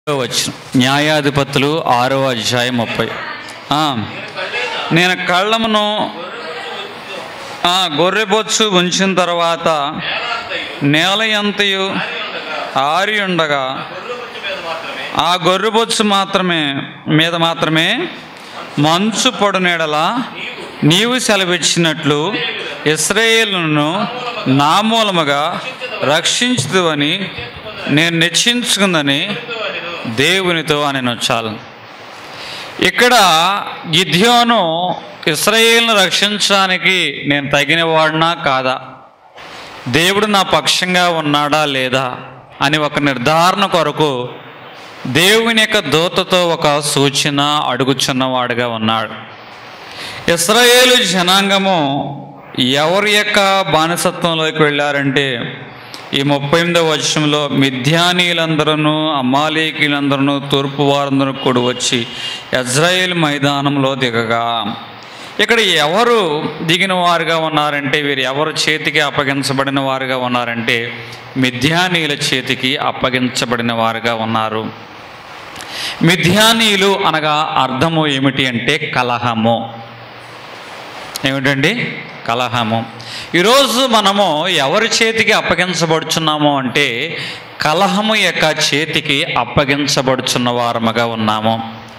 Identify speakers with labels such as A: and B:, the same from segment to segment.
A: వచ్చిన న్యాయాధిపతులు ఆరో అధ్యాయం ముప్పై ఆ, నేను కళ్ళమును ఆ, గొర్రెబొచ్చు ఉంచిన తర్వాత నేల ఎంతయు ఆరి ఉండగా ఆ గొర్రెబొచ్చు మాత్రమే మీద మాత్రమే మంచు పొడునేడల నీవు సెలవిచ్చినట్లు ఇస్రాయేలును నా మూలముగా రక్షించుదువని నేను నిశ్చయించుకుందని దేవునితో అని చాలు ఇక్కడ గిద్యోను ఇస్రాయేల్ను రక్షించడానికి నేను తగిన వాడినా కాదా దేవుడు నా పక్షంగా ఉన్నాడా లేదా అని ఒక నిర్ధారణ కొరకు దేవుని యొక్క దూతతో ఒక సూచన అడుగుచున్నవాడుగా ఉన్నాడు ఇస్రాయేలు జనాంగము ఎవరి యొక్క బానిసత్వంలోకి వెళ్ళారంటే ఈ ముప్పై ఎనిమిదవ వర్షంలో మిథ్యానీలందరూ అమాలీకులందరూ తూర్పు వారందరూ కూడి వచ్చి ఇజ్రాయేల్ మైదానంలో దిగగా ఇక్కడ ఎవరు దిగిన వారుగా ఉన్నారంటే వీరు ఎవరు చేతికి అప్పగించబడిన వారుగా ఉన్నారంటే మిథ్యానీల చేతికి అప్పగించబడిన వారుగా ఉన్నారు మిథ్యానీయులు అనగా అర్థము ఏమిటి అంటే కలహము ఏమిటండి కలహము ఈరోజు మనము ఎవరి చేతికి అప్పగించబడుచున్నాము అంటే కలహము యొక్క చేతికి అప్పగించబడుచున్న వారముగా ఉన్నాము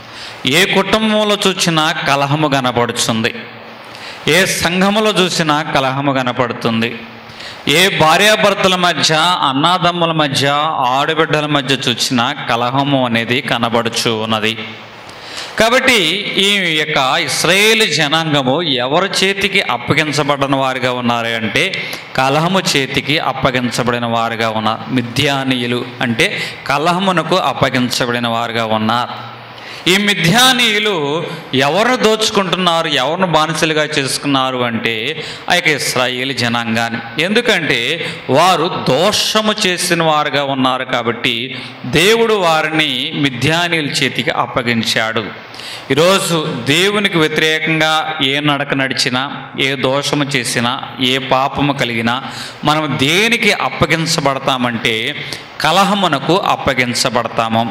A: ఏ కుటుంబంలో చూసినా కలహము కనపడుతుంది ఏ సంఘములో చూసినా కలహము కనపడుతుంది ఏ భార్యాభర్తల మధ్య అన్నాదమ్ముల మధ్య ఆడబిడ్డల మధ్య చూసినా కలహము అనేది కనబడుచు ఉన్నది కాబట్టి ఈ యొక్క ఇస్రాయేల్ జనాంగము ఎవరి చేతికి అప్పగించబడిన వారుగా ఉన్నారు అంటే కలహము చేతికి అప్పగించబడిన వారుగా ఉన్నారు మిథ్యానీయులు అంటే కలహమునకు అప్పగించబడిన వారుగా ఉన్నారు ఈ మిథ్యానీయులు ఎవరు దోచుకుంటున్నారు ఎవరిని బానిసలుగా చేసుకున్నారు అంటే ఆ యొక్క ఇస్రాయేల్ జనాంగాన్ని ఎందుకంటే వారు దోషము చేసిన వారుగా ఉన్నారు కాబట్టి దేవుడు వారిని మిథ్యానీయుల చేతికి అప్పగించాడు ఈరోజు దేవునికి వ్యతిరేకంగా ఏ నడక నడిచినా ఏ దోషము చేసినా ఏ పాపము కలిగినా మనం దేనికి అప్పగించబడతామంటే కలహమునకు అప్పగించబడతాము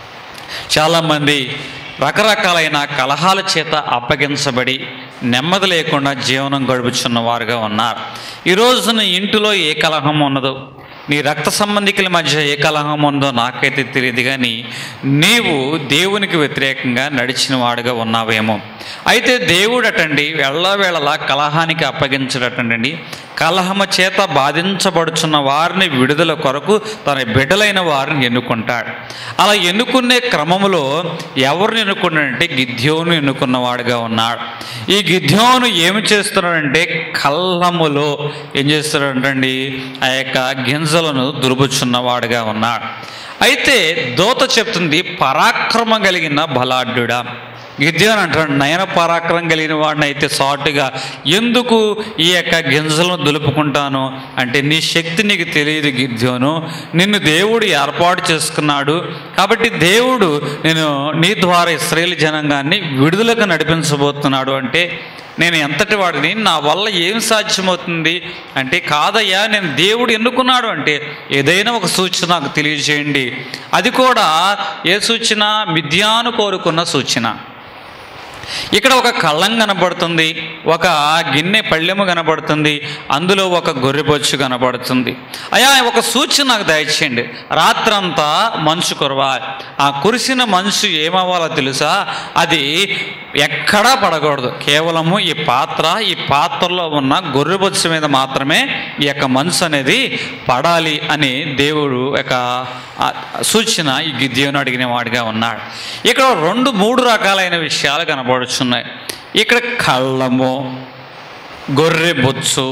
A: చాలామంది రకరకాలైన కలహాల చేత అప్పగించబడి నెమ్మది లేకుండా జీవనం గడుపుచున్న వారుగా ఉన్నారు ఈ రోజున ఇంటిలో ఏ కలహం ఉన్నదో నీ రక్త సంబంధికుల మధ్య ఏ కలహం ఉందో నాకైతే తెలియదు కానీ నీవు దేవునికి వ్యతిరేకంగా నడిచిన వాడుగా ఉన్నావేమో అయితే దేవుడు అటండి వెళ్ళవేళలా కలహానికి అప్పగించడటండి కలహము చేత బాధించబడుచున్న వారిని విడుదల కొరకు తన బిడ్డలైన వారిని ఎన్నుకుంటాడు అలా ఎన్నుకునే క్రమంలో ఎవరిని ఎన్నుకున్నాడంటే గిద్యోను ఎన్నుకున్నవాడుగా ఉన్నాడు ఈ గిద్యోను ఏమి చేస్తున్నాడంటే కళ్ళములో ఏం చేస్తున్నాడంటండి ఆ యొక్క గింజలను దురుపుచున్నవాడుగా ఉన్నాడు అయితే దోత చెప్తుంది పరాక్రమం కలిగిన బలాఢ్యుడా గిద్యోను అంటాడు నయన పరాక్రమం కలిగిన వాడిని అయితే సాటుగా ఎందుకు ఈ యొక్క గింజలను దులుపుకుంటాను అంటే నీ శక్తి నీకు తెలియదు గిద్యోను నిన్ను దేవుడు ఏర్పాటు చేసుకున్నాడు కాబట్టి దేవుడు నేను నీ ద్వారా ఇస్రాయేల్ జనాంగాన్ని విడుదలకు నడిపించబోతున్నాడు అంటే నేను ఎంతటి వాడిని నా వల్ల ఏం సాధ్యమవుతుంది అంటే కాదయ్యా నేను దేవుడు ఎన్నుకున్నాడు అంటే ఏదైనా ఒక సూచన నాకు తెలియజేయండి అది కూడా ఏ సూచన మిథ్యాను కోరుకున్న సూచన ఇక్కడ ఒక కళ్ళం కనబడుతుంది ఒక గిన్నె పళ్ళెము కనబడుతుంది అందులో ఒక గొర్రెబొచ్చు కనబడుతుంది అయా ఒక సూచన నాకు దయచేయండి రాత్రంతా మంచు కురవాలి ఆ కురిసిన మంచు ఏమవ్వాలో తెలుసా అది ఎక్కడా పడకూడదు కేవలము ఈ పాత్ర ఈ పాత్రలో ఉన్న గొర్రెబొచ్చు మీద మాత్రమే ఈ యొక్క మంచు అనేది పడాలి అని దేవుడు యొక్క ఆ సూచన ఈ గిద్యోను అడిగిన వాడిగా ఉన్నాడు ఇక్కడ రెండు మూడు రకాలైన విషయాలు కనబడుచున్నాయి ఇక్కడ కళ్ళము గొర్రె బొచ్చు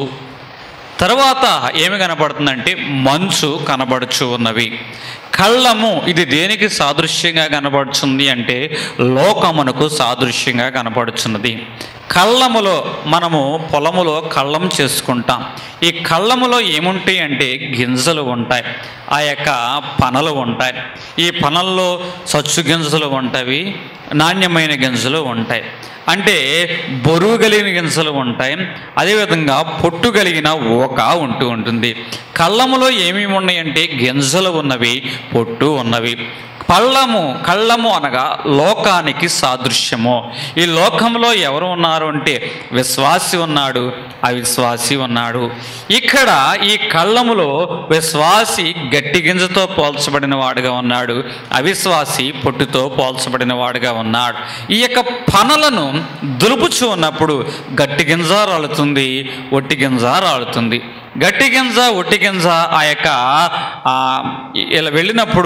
A: తర్వాత ఏమి కనబడుతుందంటే మంచు కనబడుచు ఉన్నవి కళ్ళము ఇది దేనికి సాదృశ్యంగా కనబడుతుంది అంటే లోకమునకు సాదృశ్యంగా కనబడుచున్నది కళ్ళములో మనము పొలములో కళ్ళం చేసుకుంటాం ఈ కళ్ళములో ఏముంటాయి అంటే గింజలు ఉంటాయి ఆ యొక్క పనలు ఉంటాయి ఈ పనల్లో సచ్చు గింజలు ఉంటాయి నాణ్యమైన గింజలు ఉంటాయి అంటే బరువు కలిగిన గింజలు ఉంటాయి అదేవిధంగా పొట్టు కలిగిన ఓక ఉంటూ ఉంటుంది కళ్ళములో ఏమేమి ఉన్నాయంటే గింజలు ఉన్నవి పొట్టు ఉన్నవి పళ్ళము కళ్ళము అనగా లోకానికి సాదృశ్యము ఈ లోకంలో ఎవరు ఉన్నారు అంటే విశ్వాసి ఉన్నాడు అవిశ్వాసి ఉన్నాడు ఇక్కడ ఈ కళ్ళములో విశ్వాసి గట్టి గింజతో పోల్చబడిన వాడుగా ఉన్నాడు అవిశ్వాసి పొట్టుతో పోల్చబడిన వాడుగా ఉన్నాడు ఈ యొక్క పనలను దులుపుచు ఉన్నప్పుడు గట్టి గింజ రాలుతుంది ఒట్టి గింజ రాలుతుంది గట్టి గింజ ఒట్టి గింజ ఆ యొక్క ఆ, ఇలా వెళ్ళినప్పుడు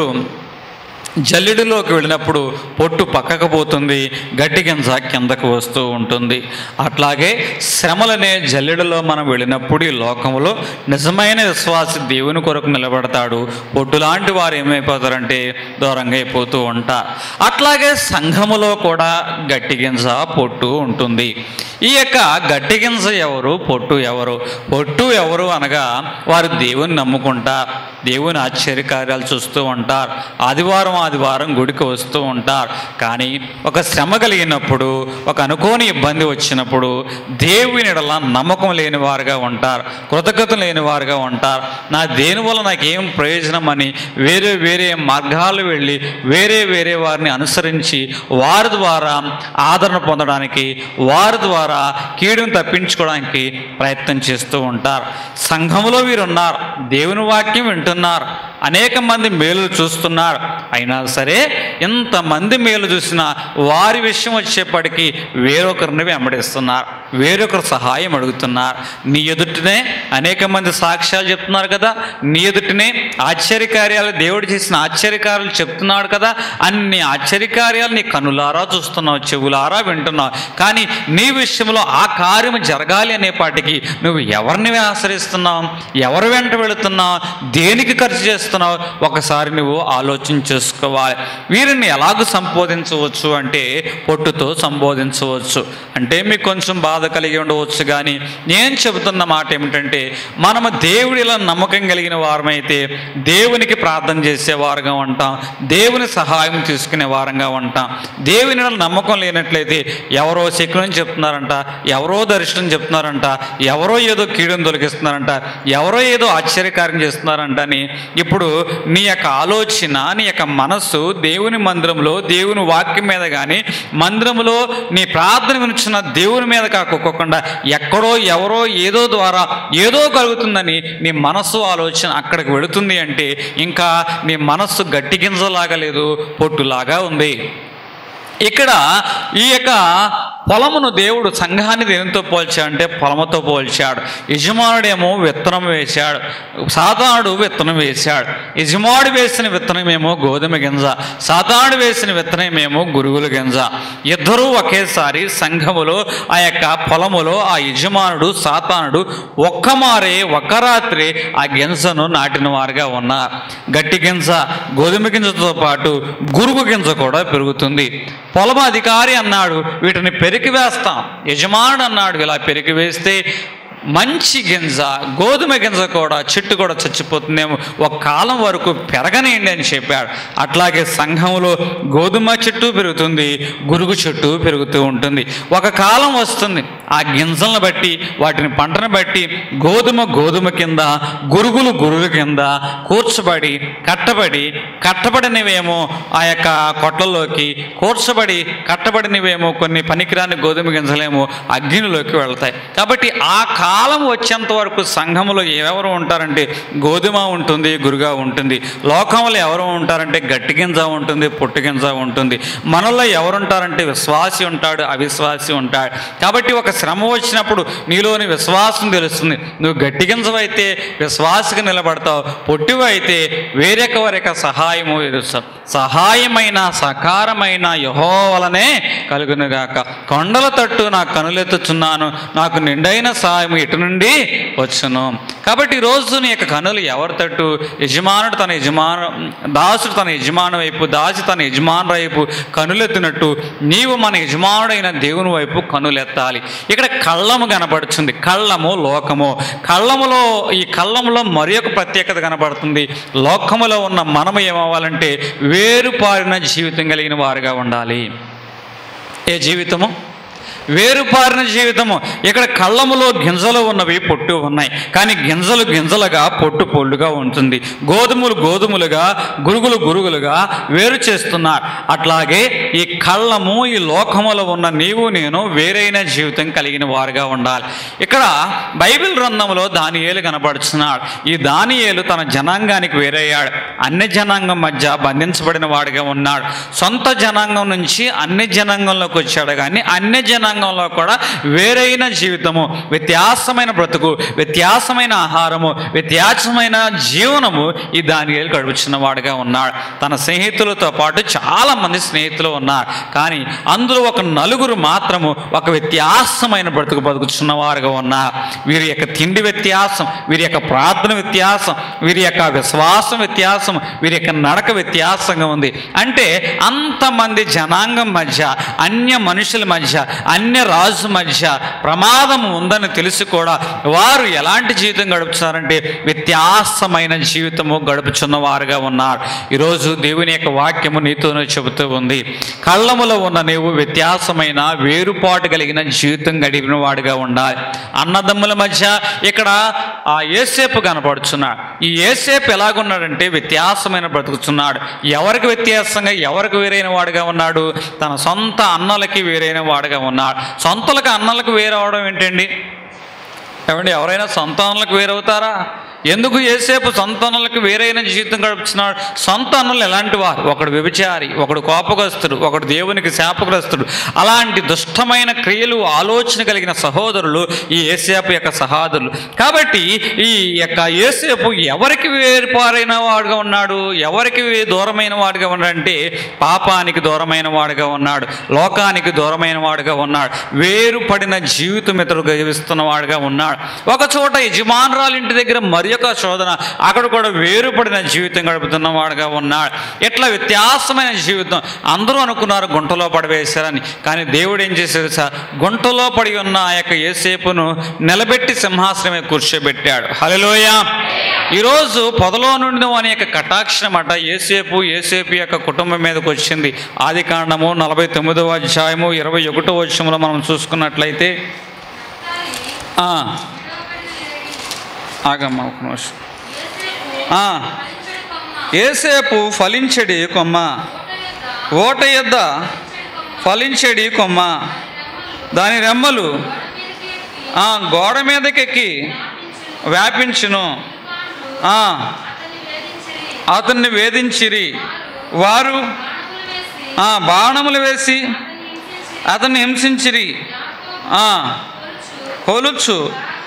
A: జల్లెడలోకి వెళ్ళినప్పుడు పొట్టు పక్కకు పోతుంది గట్టి గింజ కిందకు వస్తూ ఉంటుంది అట్లాగే శ్రమలనే జల్లెడలో మనం వెళ్ళినప్పుడు ఈ లోకంలో నిజమైన విశ్వాసి దేవుని కొరకు నిలబడతాడు పొట్టు లాంటి వారు ఏమైపోతారంటే దూరంగా అయిపోతూ ఉంటారు అట్లాగే సంఘములో కూడా గట్టి గింజ పొట్టు ఉంటుంది ఈ యొక్క గట్టి గింజ ఎవరు పొట్టు ఎవరు పొట్టు ఎవరు అనగా వారు దేవుని నమ్ముకుంటారు దేవుని ఆశ్చర్యకార్యాలు చూస్తూ ఉంటారు ఆదివారం ఆదివారం గుడికి వస్తూ ఉంటారు కానీ ఒక శ్రమ కలిగినప్పుడు ఒక అనుకోని ఇబ్బంది వచ్చినప్పుడు దేవుని ఎడల నమ్మకం లేని వారుగా ఉంటారు కృతజ్ఞత లేని వారుగా ఉంటారు నా దేని వల్ల నాకేం ప్రయోజనం అని వేరే వేరే మార్గాలు వెళ్ళి వేరే వేరే వారిని అనుసరించి వారి ద్వారా ఆదరణ పొందడానికి వారి ద్వారా కీడును తప్పించుకోవడానికి ప్రయత్నం చేస్తూ ఉంటారు సంఘములో వీరు ఉన్నారు దేవుని వాక్యం వింటున్నారు అనేక మంది మేలు చూస్తున్నారు అయినా సరే ఎంతమంది మేలు చూసినా వారి విషయం వచ్చేప్పటికీ వేరొకరిని వెంబడిస్తున్నారు వేరొకరు సహాయం అడుగుతున్నారు నీ ఎదుటినే అనేక మంది సాక్ష్యాలు చెప్తున్నారు కదా నీ ఎదుటినే ఆశ్చర్యకార్యాలు దేవుడు చేసిన ఆశ్చర్యకార్యాలు చెప్తున్నాడు కదా అన్ని ఆశ్చర్యకార్యాలు నీ కనులారా చూస్తున్నావు చెవులారా వింటున్నావు కానీ నీ విషయంలో ఆ కార్యం జరగాలి అనేపాటికి నువ్వు ఎవరిని ఆశ్రయిస్తున్నావు ఎవరి వెంట వెళుతున్నావు దేనికి ఖర్చు చేస్తున్నావు ఒకసారి నువ్వు ఆలోచన చేసుకోవాలి వీరిని ఎలాగ సంబోధించవచ్చు అంటే పొట్టుతో సంబోధించవచ్చు అంటే మీకు కొంచెం బాధ కలిగి ఉండవచ్చు కానీ నేను చెబుతున్న మాట ఏమిటంటే మనము దేవుడిలో నమ్మకం కలిగిన వారమైతే దేవునికి ప్రార్థన చేసే వారుగా ఉంటాం దేవుని సహాయం తీసుకునే వారంగా ఉంటాం దేవుని మీద నమ్మకం లేనట్లయితే ఎవరో శకునం చెప్తున్నారంట ఎవరో దర్శనం చెప్తున్నారంట ఎవరో ఏదో కీడును తొలగిస్తున్నారంట ఎవరో ఏదో ఆశ్చర్యకార్యం చేస్తున్నారంట అని ఇప్పుడు నీ యొక్క ఆలోచన నీ యొక్క మనస్సు దేవుని మందిరంలో దేవుని వాక్యం మీద కానీ మందిరంలో నీ ప్రార్థన వినుచున్న దేవుని మీద కాకోకుండా ఎక్కడో ఎవరో ఏదో ద్వారా ఏదో కలుగుతుందని నీ మనస్సు ఆలోచన అక్కడికి వెళుతుంది అంటే ఇంకా నీ మనస్సు గట్టి గింజలాగా లేదు పొట్టులాగా ఉంది ఇక్కడ ఈ యొక్క పొలమును దేవుడు సంఘాన్ని దేనితో పోల్చాడు అంటే పొలముతో పోల్చాడు యజమానుడేమో విత్తనం వేశాడు సాతానుడు విత్తనం వేశాడు యజమానుడు వేసిన విత్తనమేమో గోధుమ గింజ సాతానుడు వేసిన విత్తనమేమో గురుగుల గింజ ఇద్దరూ ఒకేసారి సంఘములో ఆ యొక్క పొలములో ఆ యజమానుడు సాతానుడు ఒక్క మారే ఒక్క రాత్రి ఆ గింజను నాటిన వారుగా ఉన్నారు గట్టి గింజ గోధుమ గింజతో పాటు గురుగు గింజ కూడా పెరుగుతుంది పొలం అధికారి అన్నాడు వీటిని పెరికి వేస్తాం యజమానుడు అన్నాడు ఇలా పెరికి వేస్తే మంచి గింజ గోధుమ గింజ కూడా చెట్టు కూడా చచ్చిపోతుందేమో ఒక కాలం వరకు పెరగనేయండి అని చెప్పాడు అట్లాగే సంఘంలో గోధుమ చెట్టు పెరుగుతుంది గురుగు చెట్టు పెరుగుతూ ఉంటుంది ఒక కాలం వస్తుంది ఆ గింజలను బట్టి వాటిని పంటను బట్టి గోధుమ గోధుమ కింద గురుగులు గురుగు కింద కూర్చబడి కట్టబడి కట్టబడినవేమో ఆ యొక్క కొట్లలోకి కూర్చబడి కట్టబడినవేమో కొన్ని పనికిరాని గోధుమ గింజలేమో అగ్నిలోకి వెళ్తాయి కాబట్టి ఆ కాలం వచ్చేంత వరకు సంఘములో ఎవరు ఉంటారంటే గోధుమ ఉంటుంది గురుగా ఉంటుంది లోకంలో ఎవరు ఉంటారంటే గట్టి గింజ ఉంటుంది పొట్టు గింజ ఉంటుంది మనలో ఎవరుంటారంటే విశ్వాసి ఉంటాడు అవిశ్వాసి ఉంటాడు కాబట్టి ఒక శ్రమ వచ్చినప్పుడు నీలోని విశ్వాసం తెలుస్తుంది నువ్వు గట్టి గింజవైతే విశ్వాసకి నిలబడతావు పొట్టివైతే వేరొక వారి సహాయము ఎదురుస్తావు సహాయమైన సకారమైన యహో వలనే కలుగునుగాక కొండల తట్టు నా కనులెత్తుచున్నాను నాకు నిండైన సహాయం ఇటు నుండి వచ్చును కాబట్టి ఈ రోజు నీ యొక్క కనులు ఎవరి తట్టు యజమానుడు తన యజమాను దాసుడు తన యజమాను వైపు దాసి తన యజమాను వైపు కనులెత్తినట్టు నీవు మన యజమానుడైన దేవుని వైపు కనులెత్తాలి ఇక్కడ కళ్ళము కనబడుతుంది కళ్ళము లోకము కళ్ళములో ఈ కళ్ళములో మరి ఒక ప్రత్యేకత కనబడుతుంది లోకములో ఉన్న మనము ఏమవ్వాలంటే వేరుపారిన జీవితం కలిగిన వారుగా ఉండాలి ఏ జీవితము వేరుపారిన జీవితము ఇక్కడ కళ్ళములో గింజలు ఉన్నవి పొట్టు ఉన్నాయి కానీ గింజలు గింజలుగా పొట్టు పొల్లుగా ఉంటుంది గోధుమలు గోధుమలుగా గురుగులు గురుగులుగా వేరు చేస్తున్నారు అట్లాగే ఈ కళ్ళము ఈ లోకములో ఉన్న నీవు నేను వేరైన జీవితం కలిగిన వారుగా ఉండాలి ఇక్కడ బైబిల్ గ్రంథంలో దానియేలు కనపడుతున్నాడు ఈ దానియేలు తన జనాంగానికి వేరయ్యాడు అన్ని జనాంగం మధ్య బంధించబడిన వాడిగా ఉన్నాడు సొంత జనాంగం నుంచి అన్ని జనాంగంలోకి వచ్చాడు కానీ అన్ని జనాంగంలో కూడా వేరైన జీవితము వ్యత్యాసమైన బ్రతుకు వ్యత్యాసమైన ఆహారము వ్యత్యాసమైన జీవనము ఈ దానియేలు గడుపుచున్న వాడిగా ఉన్నాడు తన స్నేహితులతో పాటు చాలా మంది స్నేహితులు ఉన్నారు కానీ అందులో ఒక నలుగురు మాత్రము ఒక వ్యత్యాసమైన బ్రతుకు బతుకుచున్న వారుగా ఉన్నారు వీరి యొక్క తిండి వ్యత్యాసం వీరి యొక్క ప్రార్థన వ్యత్యాసం వీరి యొక్క విశ్వాసం వ్యత్యాసం వీరి యొక్క నడక వ్యత్యాసంగా ఉంది అంటే అంతమంది జనాంగం మధ్య అన్య మనుషుల మధ్య అన్య రాజు మధ్య ప్రమాదం ఉందని తెలిసి కూడా వారు ఎలాంటి జీవితం గడుపుతున్నారంటే వ్యత్యాసమైన జీవితము గడుపుచున్న వారుగా ఉన్నారు ఈరోజు దేవుని యొక్క వాక్యము నీతోనే చెబుతూ ఉంది కళ్ళములో ఉన్న నీవు వ్యత్యాసమైన వేరుపాటు కలిగిన జీవితం గడిపిన వాడిగా ఉండాలి అన్నదమ్ముల మధ్య ఇక్కడ ఆ ఏసేపు కనపడుచున్నాడు ఈ ఏసేపు ఎలాగున్నాడంటే వ్యత్యాసమైన బ్రతుకుతున్నాడు ఎవరికి వ్యత్యాసంగా ఎవరికి వేరైన వాడుగా ఉన్నాడు తన సొంత అన్నలకి వేరైన వాడుగా ఉన్నాడు సొంతలకు అన్నలకు వేరవడం ఏంటండి ఏమండి ఎవరైనా సంతానాలకు వేరవుతారా ఎందుకు ఏసేపు సంతానాలకు వేరైన జీవితం గడుపుతున్నాడు సంతానాలు ఎలాంటి వారు ఒకడు వ్యభిచారి ఒకడు కోపగ్రస్తుడు ఒకడు దేవునికి శాపగ్రస్తుడు అలాంటి దుష్టమైన క్రియలు ఆలోచన కలిగిన సహోదరులు ఈ ఏసేపు యొక్క సహోదరులు కాబట్టి ఈ యొక్క ఏసేపు ఎవరికి వేరుపారైన వాడుగా ఉన్నాడు ఎవరికి దూరమైన వాడుగా ఉన్నాడంటే పాపానికి దూరమైన వాడుగా ఉన్నాడు లోకానికి దూరమైన వాడుగా ఉన్నాడు వేరుపడిన జీవితం ఇతడు జీవిస్తున్న వాడుగా ఉన్నాడు ఒక చోట యజమానురాలు ఇంటి దగ్గర మరి యొక్క శోధన అక్కడ కూడా వేరుపడిన జీవితం గడుపుతున్న వాడుగా ఉన్నాడు ఇట్లా వ్యత్యాసమైన జీవితం అందరూ అనుకున్నారు గుంటలో పడవేశారని కానీ దేవుడు ఏం చేశాడు సార్ గుంటలో పడి ఉన్న ఆ యొక్క ఏసేపును నిలబెట్టి సింహాసనమే కూర్చోబెట్టాడు హలోయ ఈరోజు పొదలో నుండి వాని యొక్క కటాక్షం అట ఏసేపు ఏసేపు యొక్క కుటుంబం మీదకి వచ్చింది ఆది కాండము నలభై తొమ్మిదవ అధ్యాయము ఇరవై ఒకటో వచ్చంలో మనం చూసుకున్నట్లయితే ఆ, ఆగమ్మా ఒక నిమిషం ఆ, ఏసేపు ఫలించడి కొమ్మ ఓట యొద్ద ఫలించడి కొమ్మ దాని రెమ్మలు ఆ, గోడ మీదకెక్కి వ్యాపించును ఆ, అతన్ని వేధించిరి వారు ఆ, బాణములు వేసి అతన్ని హింసించిరి ఆ, కొలుచు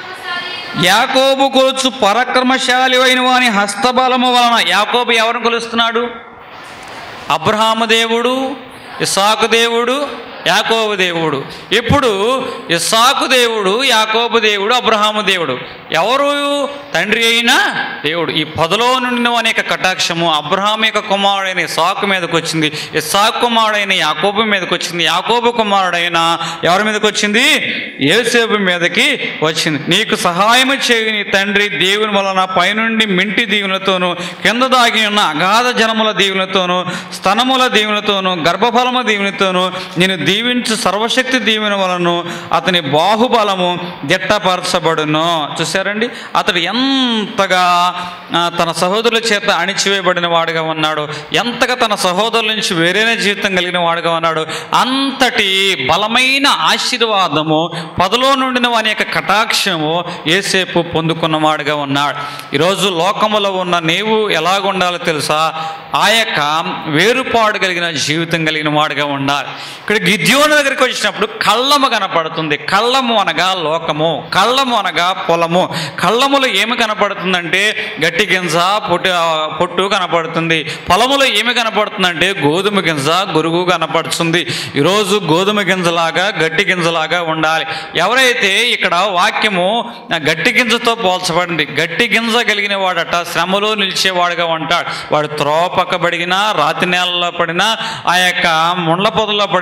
A: యాకోబు కొలుచు పరాక్రమశాలి అయిన వాని హస్తబలము వలన యాకోబు ఎవరిని కొలుస్తున్నాడు అబ్రహాము దేవుడు ఇసాకు దేవుడు యాకోబు దేవుడు ఇప్పుడు ఇస్సాకు దేవుడు యాకోబు దేవుడు అబ్రహాము దేవుడు ఎవరు తండ్రి అయినా దేవుడు ఈ పదలో నుండి అనేక కటాక్షము అబ్రహాం యొక్క కుమారుడైన ఇస్సాకు మీదకి వచ్చింది ఇస్సాకు కుమారుడైన యాకోబు మీదకి వచ్చింది యాకోబు కుమారుడైన ఎవరి మీదకి వచ్చింది ఏసేపు మీదకి వచ్చింది నీకు సహాయము చేయు నీ తండ్రి దేవుని వలన పైనుండి మింటి దీవులతోనూ కింద దాగి ఉన్న అగాధ జనముల దీవులతోనూ స్తనముల దీవులతోనూ గర్భఫలము దీవులతోనూ నేను దీవించు సర్వశక్తి దీవెన వలను అతని బాహుబలము దిట్టపరచబడును చూసారండి అతడు ఎంతగా ఆ, తన సహోదరుల చేత అణిచివేయబడిన వాడుగా ఉన్నాడు ఎంతగా తన సహోదరుల నుంచి వేరైన జీవితం కలిగిన వాడుగా ఉన్నాడు అంతటి బలమైన ఆశీర్వాదము పదలో నుండిన వాని యొక్క కటాక్షము ఏసేపు పొందుకున్నవాడుగా ఉన్నాడు ఈరోజు లోకములో ఉన్న నీవు ఎలాగుండాలో తెలుసా ఆ యొక్క వేరుపాడు కలిగిన జీవితం కలిగిన వాడుగా ఉండాలి ఇక్కడ గిద్యోని దగ్గరికి వచ్చినప్పుడు కళ్ళము కనపడుతుంది కళ్ళము అనగా లోకము కళ్ళము అనగా పొలము కళ్ళములో ఏమి కనపడుతుందంటే గట్టి గింజ పొట్టు పొట్టు కనపడుతుంది పొలములో ఏమి కనపడుతుందంటే గోధుమ గింజ గురుగు కనపడుతుంది ఈరోజు గోధుమ గింజలాగా గట్టి గింజలాగా ఉండాలి ఎవరైతే ఇక్కడ వాక్యము ఆ గట్టి గింజతో పోల్చబడింది గట్టి గింజ కలిగిన వాడట శ్రమలో నిలిచేవాడుగా ఉంటాడు వాడు త్రోవ పక్క పడినా రాతి నేలలో పడినా ఆ యొక్క ముండ్ల పొదల్లో పడినా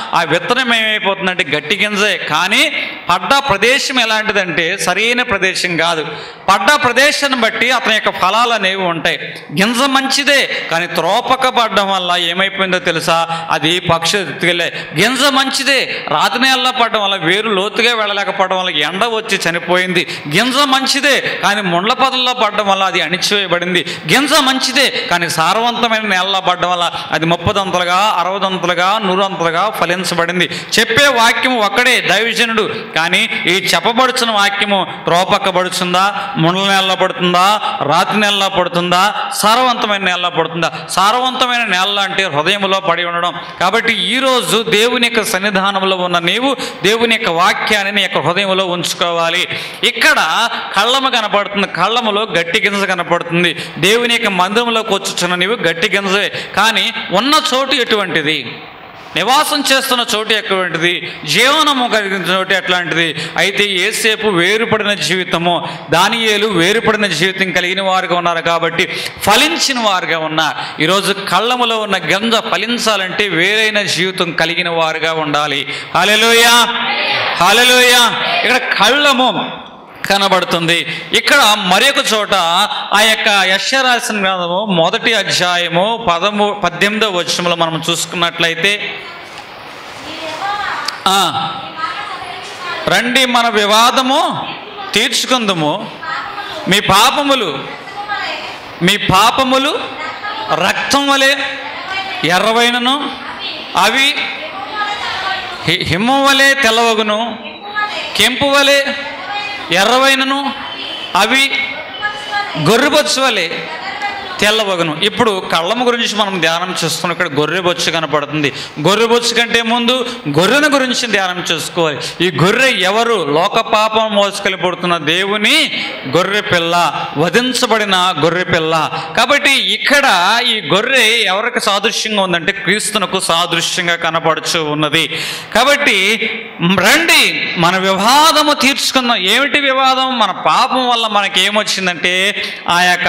A: ఆ విత్తనం ఏమైపోతుందంటే గట్టి గింజే కానీ పడ్డ ప్రదేశం ఎలాంటిదంటే సరైన ప్రదేశం కాదు పడ్డ ప్రదేశాన్ని బట్టి అతని యొక్క ఫలాలు అనేవి ఉంటాయి గింజ మంచిదే కానీ త్రోపక పడడం వల్ల ఏమైపోయిందో తెలుసా అది పక్షి ఎత్తుకెళ్ళే గింజ మంచిదే రాతి నేలలో పడడం వల్ల వేరు లోతుగా వెళ్ళలేకపోవడం వల్ల ఎండ వచ్చి చనిపోయింది గింజ మంచిదే కానీ ముండ్ల పొదల్లో పడడం వల్ల అది అణిచివేయబడింది గింజ మంచిదే కానీ సారవంతమైన నేలలో పడడం వల్ల అది ముప్పదంతలుగా అరవదంతలుగా నూరంతలుగా ఫలించబడింది చెప్పే వాక్యం ఒక్కడే దైవజనుడు కానీ ఈ చెప్పబడుచున్న వాక్యము త్రోపక్కబడుచుందా ముండ్ల నేలలో పడుతుందా రాతి నేలలో పడుతుందా సారవంతమైన నేలలో పడుతుందా సారవంతమైన నేల అంటే హృదయంలో పడి ఉండడం కాబట్టి ఈరోజు దేవుని యొక్క సన్నిధానంలో ఉన్న నీవు దేవుని యొక్క వాక్యాన్ని నీ యొక్క హృదయంలో ఉంచుకోవాలి ఇక్కడ కళ్ళము కనపడుతుంది కళ్ళములో గట్టి గింజ కనపడుతుంది దేవుని యొక్క మందిరంలోకి వచ్చుచున్న నీవు గట్టి గింజవే కానీ ఉన్న చోటు ఎటువంటిది నివాసం చేస్తున్న చోటు ఎటువంటిది జీవనము కలిగిన చోటు ఎట్లాంటిది అయితే ఏసేపు వేరుపడిన జీవితము దానియేలు వేరుపడిన జీవితం కలిగిన వారుగా ఉన్నారు కాబట్టి ఫలించిన వారుగా ఉన్నారు ఈరోజు కళ్ళములో ఉన్న గంజ ఫలించాలంటే వేరైన జీవితం కలిగిన వారుగా ఉండాలి హలెలోయ హలెలోయ ఇక్కడ కళ్ళము కనబడుతుంది ఇక్కడ మరొక చోట ఆ యొక్క యశరాసిన గ్రంథము మొదటి అధ్యాయము పదము పద్దెనిమిదో వచనంలో మనం చూసుకున్నట్లయితే ఆ, రండి మన వివాదము తీర్చుకుందుము మీ పాపములు మీ పాపములు రక్తం వలె ఎర్రవైనను అవి హి- హిమం వలె తెల్లవగును కెంపు వలె ఎర్రవైనను అవి గొర్రెబొచ్చు వలె తెల్లవగను ఇప్పుడు కళ్ళము గురించి మనం ధ్యానం చేస్తున్నాం ఇక్కడ గొర్రె బొచ్చు కనపడుతుంది గొర్రె బొచ్చు కంటే ముందు గొర్రెను గురించి ధ్యానం చేసుకోవాలి ఈ గొర్రె ఎవరు లోక పాపం మోసుకెళ్ళిపడుతున్న దేవుని గొర్రె పిల్ల వధించబడిన గొర్రె పిల్ల కాబట్టి ఇక్కడ ఈ గొర్రె ఎవరికి సాదృశ్యంగా ఉందంటే క్రీస్తునకు సాదృశ్యంగా కనపడుచు ఉన్నది కాబట్టి రండి మన వివాదము తీర్చుకుందాం ఏమిటి వివాదం మన పాపం వల్ల మనకి ఏమొచ్చిందంటే ఆ యొక్క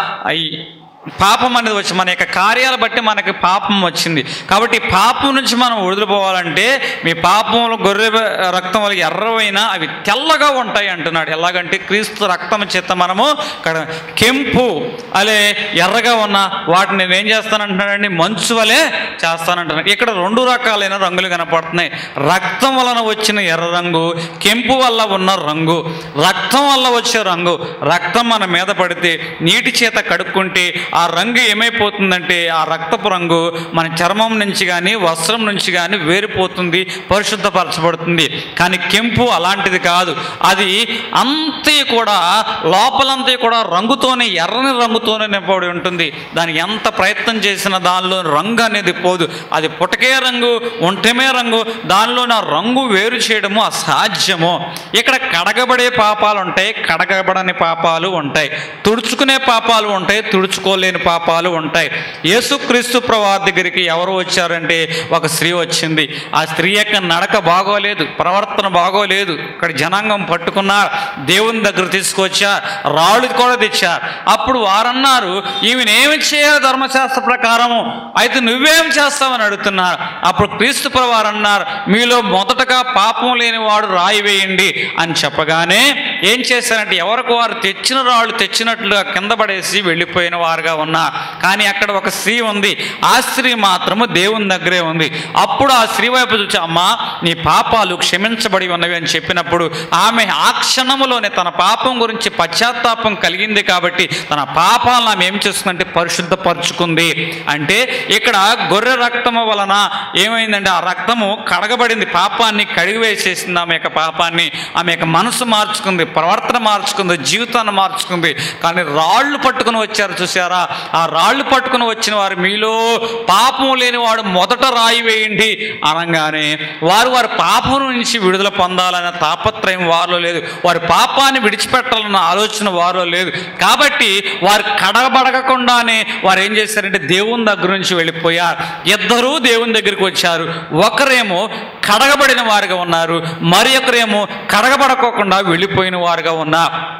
A: ఈ పాపం అనేది వచ్చి మన యొక్క కార్యాలు బట్టి మనకి పాపం వచ్చింది కాబట్టి పాపం నుంచి మనం వదిలిపోవాలంటే మీ పాపంలో గొర్రె రక్తం వల్ల ఎర్రవైన అవి తెల్లగా ఉంటాయి అంటున్నాడు ఎలాగంటే క్రీస్తు రక్తం చేత మనము ఇక్కడ కెంపు అలే ఎర్రగా ఉన్న వాటిని నేను ఏం చేస్తానంటున్నాడండి మంచు వలె చేస్తానంటున్నాడు ఇక్కడ రెండు రకాలైన రంగులు కనపడుతున్నాయి రక్తం వలన వచ్చిన ఎర్ర రంగు కెంపు వల్ల ఉన్న రంగు రక్తం వల్ల వచ్చే రంగు రక్తం మన మీద పడితే నీటి చేత కడుక్కుంటే ఆ రంగు ఏమైపోతుందంటే ఆ రక్తపు రంగు మన చర్మం నుంచి కానీ వస్త్రం నుంచి కానీ వేరిపోతుంది పరిశుద్ధపరచబడుతుంది కానీ కెంపు అలాంటిది కాదు అది అంతే కూడా లోపలంతా కూడా రంగుతోనే ఎర్రని రంగుతోనే నింపబడి ఉంటుంది దానికి ఎంత ప్రయత్నం చేసినా దానిలో రంగు అనేది పోదు అది పుటకే రంగు ఒంటమే రంగు దానిలో నా రంగు వేరు చేయడము అసాధ్యము ఇక్కడ కడగబడే పాపాలు ఉంటాయి కడగబడని పాపాలు ఉంటాయి తుడుచుకునే పాపాలు ఉంటాయి తుడుచుకోలేని పాపాలు ఉంటాయి యేసుక్రీస్తు ప్రవార్ దగ్గరికి ఎవరు వచ్చారంటే ఒక స్త్రీ వచ్చింది ఆ స్త్రీ యొక్క నడక బాగోలేదు ప్రవర్తన బాగోలేదు ఇక్కడ జనాంగం పట్టుకున్నారు దేవుని దగ్గర తీసుకొచ్చారు రాళ్ళు కూడా తెచ్చారు అప్పుడు వారన్నారు ఈమెను ఏమి చేయాలి ధర్మశాస్త్ర ప్రకారము అయితే నువ్వేం చేస్తావని అడుగుతున్నారు అప్పుడు క్రీస్తు వారు అన్నారు మీలో మొదటగా పాపం లేని వాడు రాయి వేయండి అని చెప్పగానే ఏం చేశారంటే ఎవరికి వారు తెచ్చిన రాళ్ళు తెచ్చినట్లుగా కింద పడేసి వెళ్ళిపోయిన వారుగా ఉన్నారు కానీ అక్కడ ఒక స్త్రీ ఉంది ఆ స్త్రీ మాత్రము దేవుని దగ్గరే ఉంది అప్పుడు ఆ స్త్రీ వైపు చూసి అమ్మా నీ పాపాలు క్షమించబడి ఉన్నవి అని చెప్పినప్పుడు ఆమె ఆ క్షణములోనే తన పాపం గురించి పశ్చాత్తాపం కలిగింది కాబట్టి తన పాపాలను ఆమె ఏం చేస్తుందంటే పరిశుద్ధపరుచుకుంది అంటే ఇక్కడ గొర్రె రక్తము వలన ఏమైందంటే ఆ రక్తము కడగబడింది పాపాన్ని కడిగివేసేసింది ఆమె యొక్క పాపాన్ని ఆమె యొక్క మనసు మార్చుకుంది ప్రవర్తన మార్చుకుంది జీవితాన్ని మార్చుకుంది కానీ రాళ్ళు పట్టుకుని వచ్చారు చూసారా ఆ రాళ్ళు పట్టుకుని వచ్చిన వారు మీలో పాపం లేని వాడు మొదట రాయి వేయండి అనగానే వారు వారి పాపం నుంచి విడుదల పొందాలనే తాపత్రయం వారిలో లేదు వారి పాపాన్ని విడిచిపెట్టాలన్న ఆలోచన వారిలో లేదు కాబట్టి వారు కడగబడకుండానే వారు ఏం చేశారంటే దేవుని దగ్గర నుంచి వెళ్ళిపోయారు ఇద్దరూ దేవుని దగ్గరికి వచ్చారు ఒకరేమో కడగబడిన వారుగా ఉన్నారు మరి ఒకరేమో కడగబడకోకుండా వెళ్ళిపోయిన వారుగా ఉన్నారు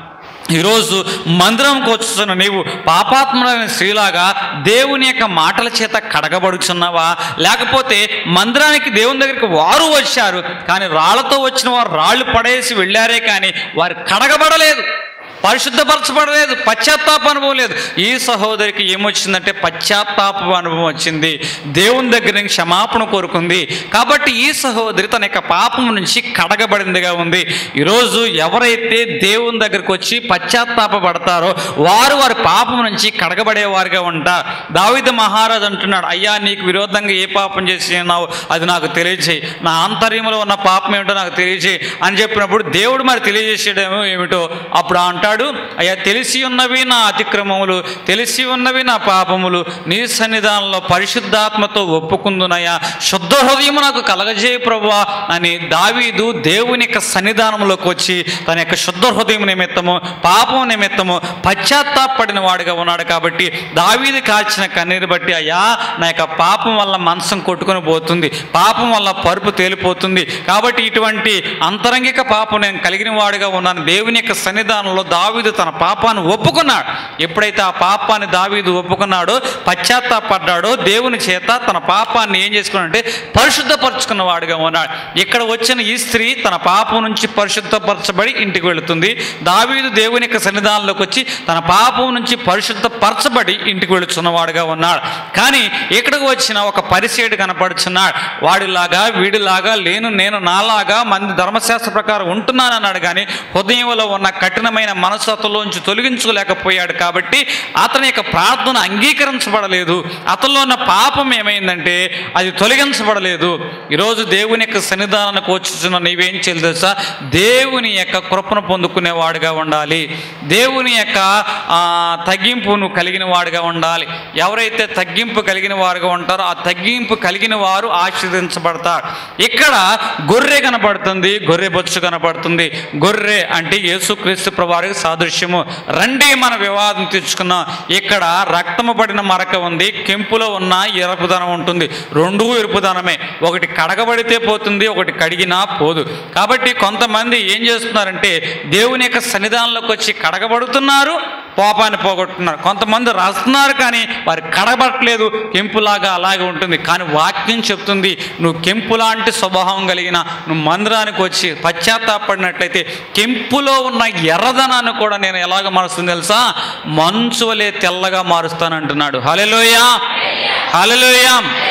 A: ఈరోజు మందిరంకి వస్తున్న నీవు పాపాత్ములైన స్త్రీలాగా దేవుని యొక్క మాటల చేత కడగబడుచున్నావా లేకపోతే మందిరానికి దేవుని దగ్గరికి వారు వచ్చారు కానీ రాళ్లతో వచ్చిన వారు రాళ్ళు పడేసి వెళ్ళారే కానీ వారు కడగబడలేదు పరిశుద్ధపరచబడలేదు పశ్చాత్తాప అనుభవం లేదు ఈ సహోదరికి ఏమొచ్చిందంటే పశ్చాత్తాప అనుభవం వచ్చింది దేవుని దగ్గర నుంచి క్షమాపణ కోరుకుంది కాబట్టి ఈ సహోదరి తన యొక్క పాపం నుంచి కడగబడిందిగా ఉంది ఈరోజు ఎవరైతే దేవుని దగ్గరకు వచ్చి పశ్చాత్తాప పడతారో వారు వారి పాపం నుంచి కడగబడేవారుగా ఉంటారు దావిద మహారాజు అంటున్నాడు అయ్యా నీకు విరోధంగా ఏ పాపం చేసినావు అది నాకు తెలియజేయి నా ఆంతర్యంలో ఉన్న పాపం ఏమిటో నాకు తెలియజేయి అని చెప్పినప్పుడు దేవుడు మరి తెలియజేసేయడమో ఏమిటో అప్పుడు అంటాడు అయ్యా తెలిసి ఉన్నవి నా అతిక్రమములు తెలిసి ఉన్నవి నా పాపములు నీ సన్నిధానంలో పరిశుద్ధాత్మతో ఒప్పుకుందునయ్యా శుద్ధ హృదయము నాకు కలగజేయ ప్రభువా అని దావీదు దేవుని యొక్క సన్నిధానంలోకి వచ్చి తన యొక్క శుద్ధ హృదయం నిమిత్తము పాపం నిమిత్తము పశ్చాత్తాపడిన వాడిగా ఉన్నాడు కాబట్టి దావీదు కాచిన కన్నీరు బట్టి అయ్యా నా యొక్క పాపం వల్ల మనసం కొట్టుకొని పోతుంది పాపం వల్ల పరుపు తేలిపోతుంది కాబట్టి ఇటువంటి అంతరంగిక పాపం నేను కలిగిన వాడిగా ఉన్నాను దేవుని యొక్క సన్నిధానంలో దావీదు తన పాపాన్ని ఒప్పుకున్నాడు ఎప్పుడైతే ఆ పాపాన్ని దావీదు ఒప్పుకున్నాడో పశ్చాత్తాపడ్డాడో దేవుని చేత తన పాపాన్ని ఏం చేసుకున్నాడంటే పరిశుద్ధపరచుకున్న వాడిగా ఉన్నాడు ఇక్కడ వచ్చిన ఈ స్త్రీ తన పాపం నుంచి పరిశుద్ధపరచబడి ఇంటికి వెళుతుంది దావీదు దేవుని యొక్క సన్నిధానంలోకి వచ్చి తన పాపం నుంచి పరిశుద్ధపరచబడి ఇంటికి వెళుతున్నవాడుగా ఉన్నాడు కానీ ఇక్కడికి వచ్చిన ఒక పరిసేడు కనపడుచున్నాడు వాడిలాగా వీడిలాగా లేను నేను నాలాగా మంది ధర్మశాస్త్ర ప్రకారం ఉంటున్నాను అన్నాడు కానీ హృదయంలో ఉన్న కఠినమైన మనస్తత్వంలోంచి తొలగించుకోలేకపోయాడు కాబట్టి అతని యొక్క ప్రార్థన అంగీకరించబడలేదు అతనిలో ఉన్న పాపం ఏమైందంటే అది తొలగించబడలేదు ఈరోజు దేవుని యొక్క సన్నిధానానికి వచ్చుతున్న నీవేం చేయాలి తెలుసా దేవుని యొక్క కృపను పొందుకునేవాడుగా ఉండాలి దేవుని యొక్క ఆ, తగ్గింపును కలిగిన వాడుగా ఉండాలి ఎవరైతే తగ్గింపు కలిగిన వారుగా ఉంటారో ఆ తగ్గింపు కలిగిన వారు ఆశీర్వదించబడతారు ఇక్కడ గొర్రె కనపడుతుంది గొర్రె బొచ్చు కనపడుతుంది గొర్రె అంటే యేసుక్రీస్తు ప్రభువారికి సాదృశ్యము రండి మన వివాదం తెచ్చుకున్నాం ఇక్కడ రక్తము పడిన మరక ఉంది కెంపులో ఉన్న ఎరుపుదనం ఉంటుంది రెండూ ఎరుపుదనమే ఒకటి కడగబడితే పోతుంది ఒకటి కడిగినా పోదు కాబట్టి కొంతమంది ఏం చేస్తున్నారంటే దేవుని యొక్క సన్నిధానంలోకి వచ్చి కడగబడుతున్నారు పాపాన్ని పోగొట్టున్నారు కొంతమంది రాస్తున్నారు కానీ వారు కడగబట్టలేదు కెంపులాగా అలాగే ఉంటుంది కానీ వాక్యం చెప్తుంది నువ్వు కెంపు లాంటి స్వభావం కలిగిన నువ్వు మందిరానికి వచ్చి పశ్చాత్తాపడినట్లయితే కెంపులో ఉన్న ఎర్రదనాన్ని కూడా నేను ఎలాగ మారుస్తుంది తెలుసా మంచు వలె తెల్లగా మారుస్తానంటున్నాడు హలెలోయ హలెలోయ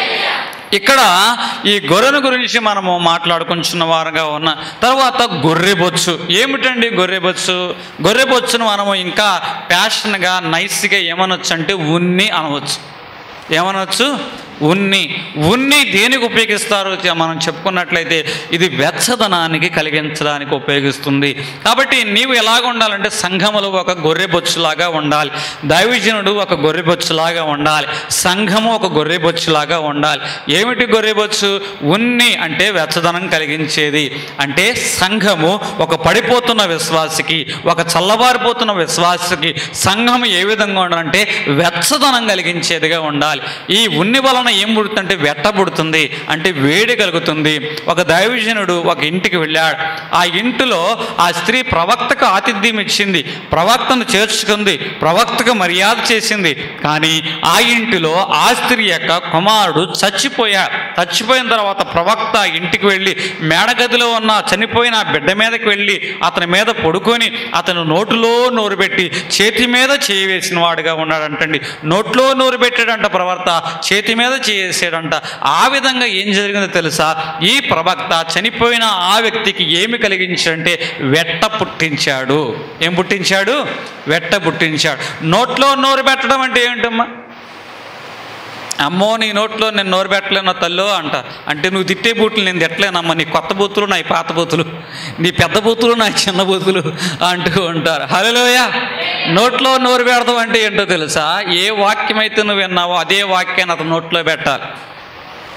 A: ఇక్కడ ఈ గొర్రెను గురించి మనము మాట్లాడుకుంటున్న వారుగా ఉన్న తర్వాత గొర్రెబొచ్చు ఏమిటండి గొర్రెబొచ్చు గొర్రెబొచ్చును మనము ఇంకా ప్యాషన్గా నైస్గా ఏమనొచ్చు అంటే ఉన్ని అనవచ్చు ఏమనొచ్చు ఉన్ని ఉన్ని దేనికి ఉపయోగిస్తారు చె- మనం చెప్పుకున్నట్లయితే ఇది వెచ్చదనానికి కలిగించడానికి ఉపయోగిస్తుంది కాబట్టి నీవు ఎలాగ ఉండాలంటే సంఘములో ఒక గొర్రెబొచ్చులాగా ఉండాలి దైవజనుడు ఒక గొర్రెబొచ్చులాగా ఉండాలి సంఘము ఒక గొర్రెబొచ్చులాగా ఉండాలి ఏమిటి గొర్రెబొచ్చు ఉన్ని అంటే వెచ్చదనం కలిగించేది అంటే సంఘము ఒక పడిపోతున్న విశ్వాసికి ఒక చల్లబారిపోతున్న విశ్వాసికి సంఘం ఏ విధంగా ఉండాలంటే వెచ్చదనం కలిగించేదిగా ఉండాలి ఈ ఉన్ని వలన ఏం పుడుతుందంటే వెట్ట పుడుతుంది అంటే వేడి కలుగుతుంది ఒక దైవజనుడు ఒక ఇంటికి వెళ్ళాడు ఆ ఇంటిలో ఆ స్త్రీ ప్రవక్తకు ఆతిథ్యం ఇచ్చింది ప్రవక్తను చేర్చుకుంది ప్రవక్తకు మర్యాద చేసింది కానీ ఆ ఇంటిలో ఆ స్త్రీ యొక్క కుమారుడు చచ్చిపోయాడు చచ్చిపోయిన తర్వాత ప్రవక్త ఆ ఇంటికి వెళ్ళి మేడగదిలో ఉన్న చనిపోయిన ఆ బిడ్డ మీదకి వెళ్ళి అతని మీద పడుకొని అతను నోటులో నోరు పెట్టి చేతి మీద చేయి వేసిన వాడుగా ఉన్నాడంటండి నోట్లో నోరు పెట్టాడంట ప్రవర్త చేతి మీద చేసాడంట ఆ విధంగా ఏం జరిగిందో తెలుసా ఈ ప్రవక్త చనిపోయిన ఆ వ్యక్తికి ఏమి కలిగించాడంటే వెట్ట పుట్టించాడు ఏం పుట్టించాడు వెట్ట పుట్టించాడు నోట్లో నోరు పెట్టడం అంటే ఏంటమ్మా అమ్మో నీ నోట్లో నేను నోరు పెట్టలేను తల్లో అంట అంటే నువ్వు తిట్టే బూతులు నేను తిట్టలేనమ్మా నీ కొత్త బూతులు నా పాత బూతులు నీ పెద్ద బూతులు నా చిన్న బూతులు అంటూ ఉంటారు హలోయ నోట్లో నోరు పెడతాం అంటే ఏంటో తెలుసా ఏ వాక్యం అయితే నువ్వు విన్నావో అదే వాక్యాన్ని అతను నోట్లో పెట్టాలి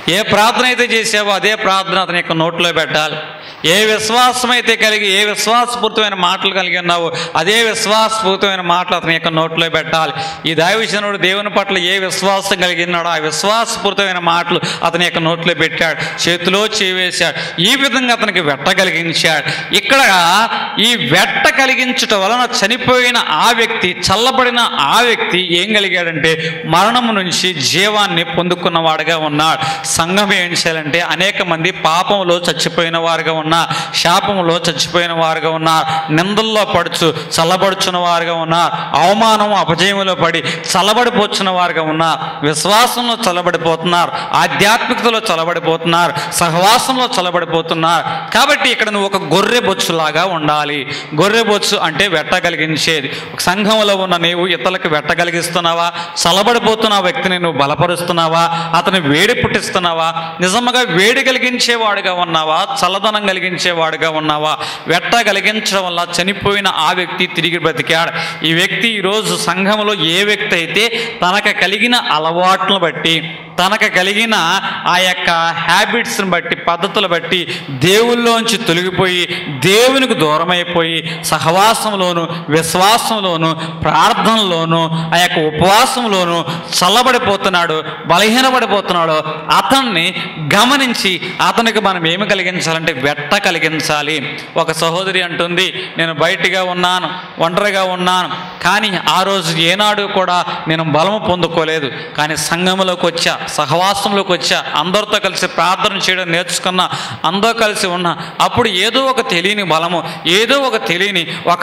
A: ఏ ప్రార్థన అయితే చేసావో అదే ప్రార్థన అతని యొక్క నోట్లో పెట్టాలి ఏ విశ్వాసం అయితే కలిగి ఏ విశ్వాసపూరితమైన మాటలు కలిగి ఉన్నావో అదే విశ్వాసపూరితమైన మాటలు అతని యొక్క నోట్లో పెట్టాలి ఈ దైవజనుడు దేవుని పట్ల ఏ విశ్వాసం కలిగి ఉన్నాడో ఆ విశ్వాసపూరితమైన మాటలు అతని యొక్క నోట్లో పెట్టాడు చేతిలో చేవేశాడు ఈ విధంగా అతనికి వెట్ట కలిగించాడు ఇక్కడ ఈ వెట్ట కలిగించుట వలన చనిపోయిన ఆ వ్యక్తి చల్లబడిన ఆ వ్యక్తి ఏం కలిగాడంటే మరణము నుంచి జీవాన్ని పొందుకున్నవాడుగా ఉన్నాడు సంఘం ఏం చేయాలంటే అనేక మంది పాపంలో చచ్చిపోయిన వారుగా ఉన్నారు శాపంలో చచ్చిపోయిన వారుగా ఉన్నారు నిందల్లో పడుచు చల్లబడుచున్న వారుగా ఉన్నారు అవమానం అపజయములో పడి చల్లబడిపోచున్న వారుగా ఉన్నారు విశ్వాసంలో చల్లబడిపోతున్నారు ఆధ్యాత్మికతలో చల్లబడిపోతున్నారు సహవాసంలో చల్లబడిపోతున్నారు కాబట్టి ఇక్కడ నువ్వు ఒక గొర్రె బొచ్చులాగా ఉండాలి గొర్రె బొచ్చు అంటే వెట్ట కలిగించేది సంఘంలో ఉన్న నీవు ఇతరులకు వెట్ట కలిగిస్తున్నావా చల్లబడిపోతున్న ఆ వ్యక్తిని నువ్వు బలపరుస్తున్నావా అతని వేడి పుట్టిస్తున్నావా నిజంగా వేడి కలిగించేవాడుగా ఉన్నావా చల్లదనం కలిగించేవాడుగా ఉన్నావా వెట్ట కలిగించడం వల్ల చనిపోయిన ఆ వ్యక్తి తిరిగి బ్రతికాడు ఈ వ్యక్తి ఈరోజు సంఘంలో ఏ వ్యక్తి అయితే తనకు కలిగిన అలవాట్లను బట్టి తనకు కలిగిన ఆ యొక్క హ్యాబిట్స్ని బట్టి పద్ధతులు బట్టి దేవుల్లోంచి తొలగిపోయి దేవునికి దూరమైపోయి సహవాసంలోను విశ్వాసంలోను ప్రార్థనలోను ఆ యొక్క ఉపవాసంలోను చల్లబడిపోతున్నాడు బలహీనపడిపోతున్నాడు అతన్ని గమనించి అతనికి మనం ఏమి కలిగించాలంటే వెట్ట కలిగించాలి ఒక సహోదరి అంటుంది నేను బయటిగా ఉన్నాను ఒంటరిగా ఉన్నాను కానీ ఆ రోజు ఏనాడు కూడా నేను బలము పొందుకోలేదు కానీ సంఘంలోకి వచ్చా సహవాసంలోకి వచ్చా అందరితో కలిసి ప్రార్థన చేయడం నేర్చుకున్నా అందరూ కలిసి ఉన్నా అప్పుడు ఏదో ఒక తెలియని బలము ఏదో ఒక తెలియని ఒక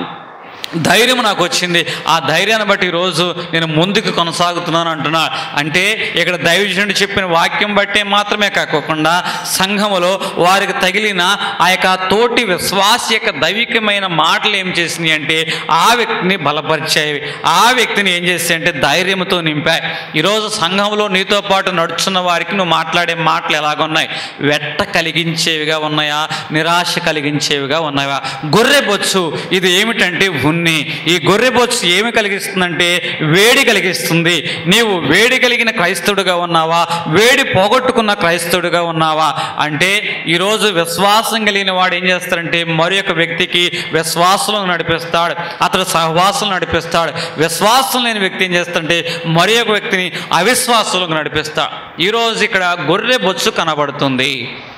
A: ధైర్యం నాకు వచ్చింది ఆ ధైర్యాన్ని బట్టి ఈరోజు నేను ముందుకు కొనసాగుతున్నాను అంటున్నా అంటే ఇక్కడ దైవజనుడు చెప్పిన వాక్యం బట్టే మాత్రమే కాకోకుండా సంఘములో వారికి తగిలిన ఆ యొక్క తోటి విశ్వాస యొక్క దైవికమైన మాటలు ఏం చేసినాయి అంటే ఆ వ్యక్తిని బలపరిచాయి ఆ వ్యక్తిని ఏం చేస్తాయి అంటే ధైర్యంతో నింపాయి ఈరోజు సంఘంలో నీతో పాటు నడుచున్న వారికి నువ్వు మాట్లాడే మాటలు ఎలాగున్నాయి వెట్ట కలిగించేవిగా ఉన్నాయా నిరాశ కలిగించేవిగా ఉన్నాయా గొర్రె బొచ్చు ఇది ఏమిటంటే ఉన్ని ఈ గొర్రె బొచ్చు ఏమి కలిగిస్తుందంటే వేడి కలిగిస్తుంది నీవు వేడి కలిగిన క్రైస్తవుడుగా ఉన్నావా వేడి పోగొట్టుకున్న క్రైస్తవుడుగా ఉన్నావా అంటే ఈరోజు విశ్వాసం కలిగిన వాడు ఏం చేస్తాడంటే మరి ఒక వ్యక్తికి విశ్వాసంలో నడిపిస్తాడు అతడు సహవాసం నడిపిస్తాడు విశ్వాసం లేని వ్యక్తి ఏం చేస్తాడంటే మరి ఒక వ్యక్తిని అవిశ్వాసంలోకి నడిపిస్తాడు ఈరోజు ఇక్కడ గొర్రె బొచ్చు కనబడుతుంది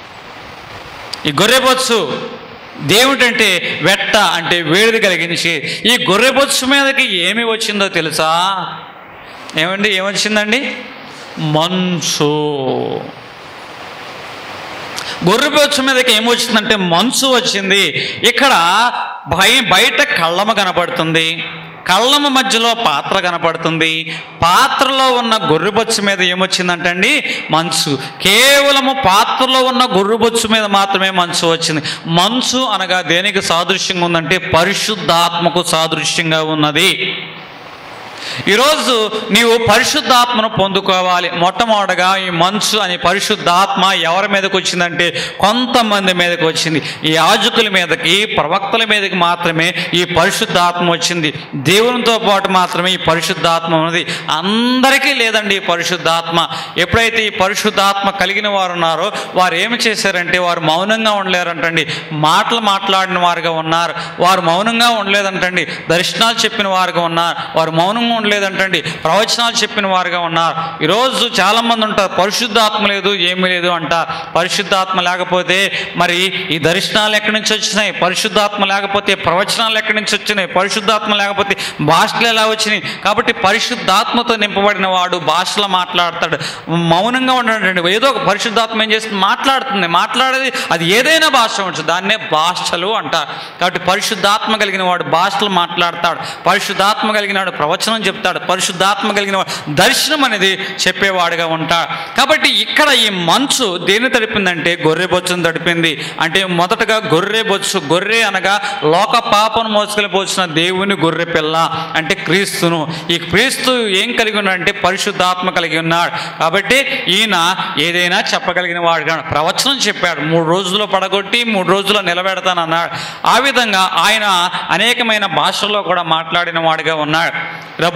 A: ఈ గొర్రెబొచ్చు దేవుడంటే వెట్ట అంటే వేడిది కలిగించి ఈ గొర్రెబొచ్చు మీదకి ఏమి వచ్చిందో తెలుసా ఏమండి ఏమొచ్చిందండి మంచు గొర్రెబొచ్చు మీదకి ఏమొచ్చిందంటే మంచు వచ్చింది ఇక్కడ బయ బయట కళ్ళమ కనపడుతుంది కళ్ళమ మధ్యలో పాత్ర కనపడుతుంది పాత్రలో ఉన్న గొర్రెబొచ్చు మీద ఏమొచ్చిందంటండి మంచు కేవలము పాత్రలో ఉన్న గొర్రెబొచ్చు మీద మాత్రమే మంచు వచ్చింది మంచు అనగా దేనికి సాదృశ్యంగా ఉందంటే పరిశుద్ధాత్మకు సాదృశ్యంగా ఉన్నది ఈరోజు నీవు పరిశుద్ధాత్మను పొందుకోవాలి మొట్టమొదటగా ఈ మంచు అనే పరిశుద్ధాత్మ ఎవరి మీదకి వచ్చిందంటే కొంతమంది మీదకి వచ్చింది ఈ యాజకుల మీదకి ప్రవక్తల మీదకి మాత్రమే ఈ పరిశుద్ధాత్మ వచ్చింది దేవునితో పాటు మాత్రమే ఈ పరిశుద్ధాత్మ ఉన్నది అందరికీ లేదండి ఈ పరిశుద్ధాత్మ ఎప్పుడైతే ఈ పరిశుద్ధాత్మ కలిగిన వారు ఉన్నారో వారు ఏమి చేశారంటే వారు మౌనంగా ఉండలేరంటండి మాటలు మాట్లాడిన వారుగా ఉన్నారు వారు మౌనంగా ఉండలేదంటండి దర్శనాలు చెప్పిన వారుగా ఉన్నారు వారు మౌనంగా ఉండలేదంటండి ప్రవచనాలు చెప్పిన వారుగా ఉన్నారు ఈరోజు చాలామంది ఉంటారు పరిశుద్ధాత్మ లేదు ఏమీ లేదు అంటారు పరిశుద్ధాత్మ లేకపోతే మరి ఈ దర్శనాలు ఎక్కడి నుంచి వచ్చినాయి పరిశుద్ధాత్మ లేకపోతే ప్రవచనాలు ఎక్కడి నుంచి వచ్చినాయి పరిశుద్ధాత్మ లేకపోతే భాషలు ఎలా వచ్చినాయి కాబట్టి పరిశుద్ధాత్మతో నింపబడిన వాడు భాషలో మాట్లాడతాడు మౌనంగా ఉండడండి ఏదో ఒక పరిశుద్ధాత్మ ఏం చేస్తుంది మాట్లాడుతుంది మాట్లాడేది అది ఏదైనా భాష ఉండొచ్చు దాన్నే భాషలు అంటారు కాబట్టి పరిశుద్ధాత్మ కలిగిన వాడు భాషలు మాట్లాడతాడు పరిశుద్ధాత్మ కలిగిన వాడు ప్రవచనం చెప్తాడు పరిశుద్ధాత్మ కలిగిన వాడు దర్శనం అనేది చెప్పేవాడుగా ఉంటాడు కాబట్టి ఇక్కడ ఈ మంచు దేన్ని తడిపిందంటే గొర్రె బొచ్చును తడిపింది అంటే మొదటగా గొర్రె బొచ్చు గొర్రె అనగా లోక పాపను మోసుకెళ్ళి పోసిన దేవుని గొర్రె పిల్ల అంటే క్రీస్తును ఈ క్రీస్తు ఏం కలిగి ఉన్నాడంటే పరిశుద్ధాత్మ కలిగి ఉన్నాడు కాబట్టి ఈయన ఏదైనా చెప్పగలిగిన వాడు కాదు. ప్రవచనం చెప్పాడు మూడు రోజుల్లో పడగొట్టి మూడు రోజుల్లో నిలబెడతానన్నాడు ఆ విధంగా ఆయన అనేకమైన భాషల్లో కూడా మాట్లాడిన వాడుగా ఉన్నాడు రబ్బు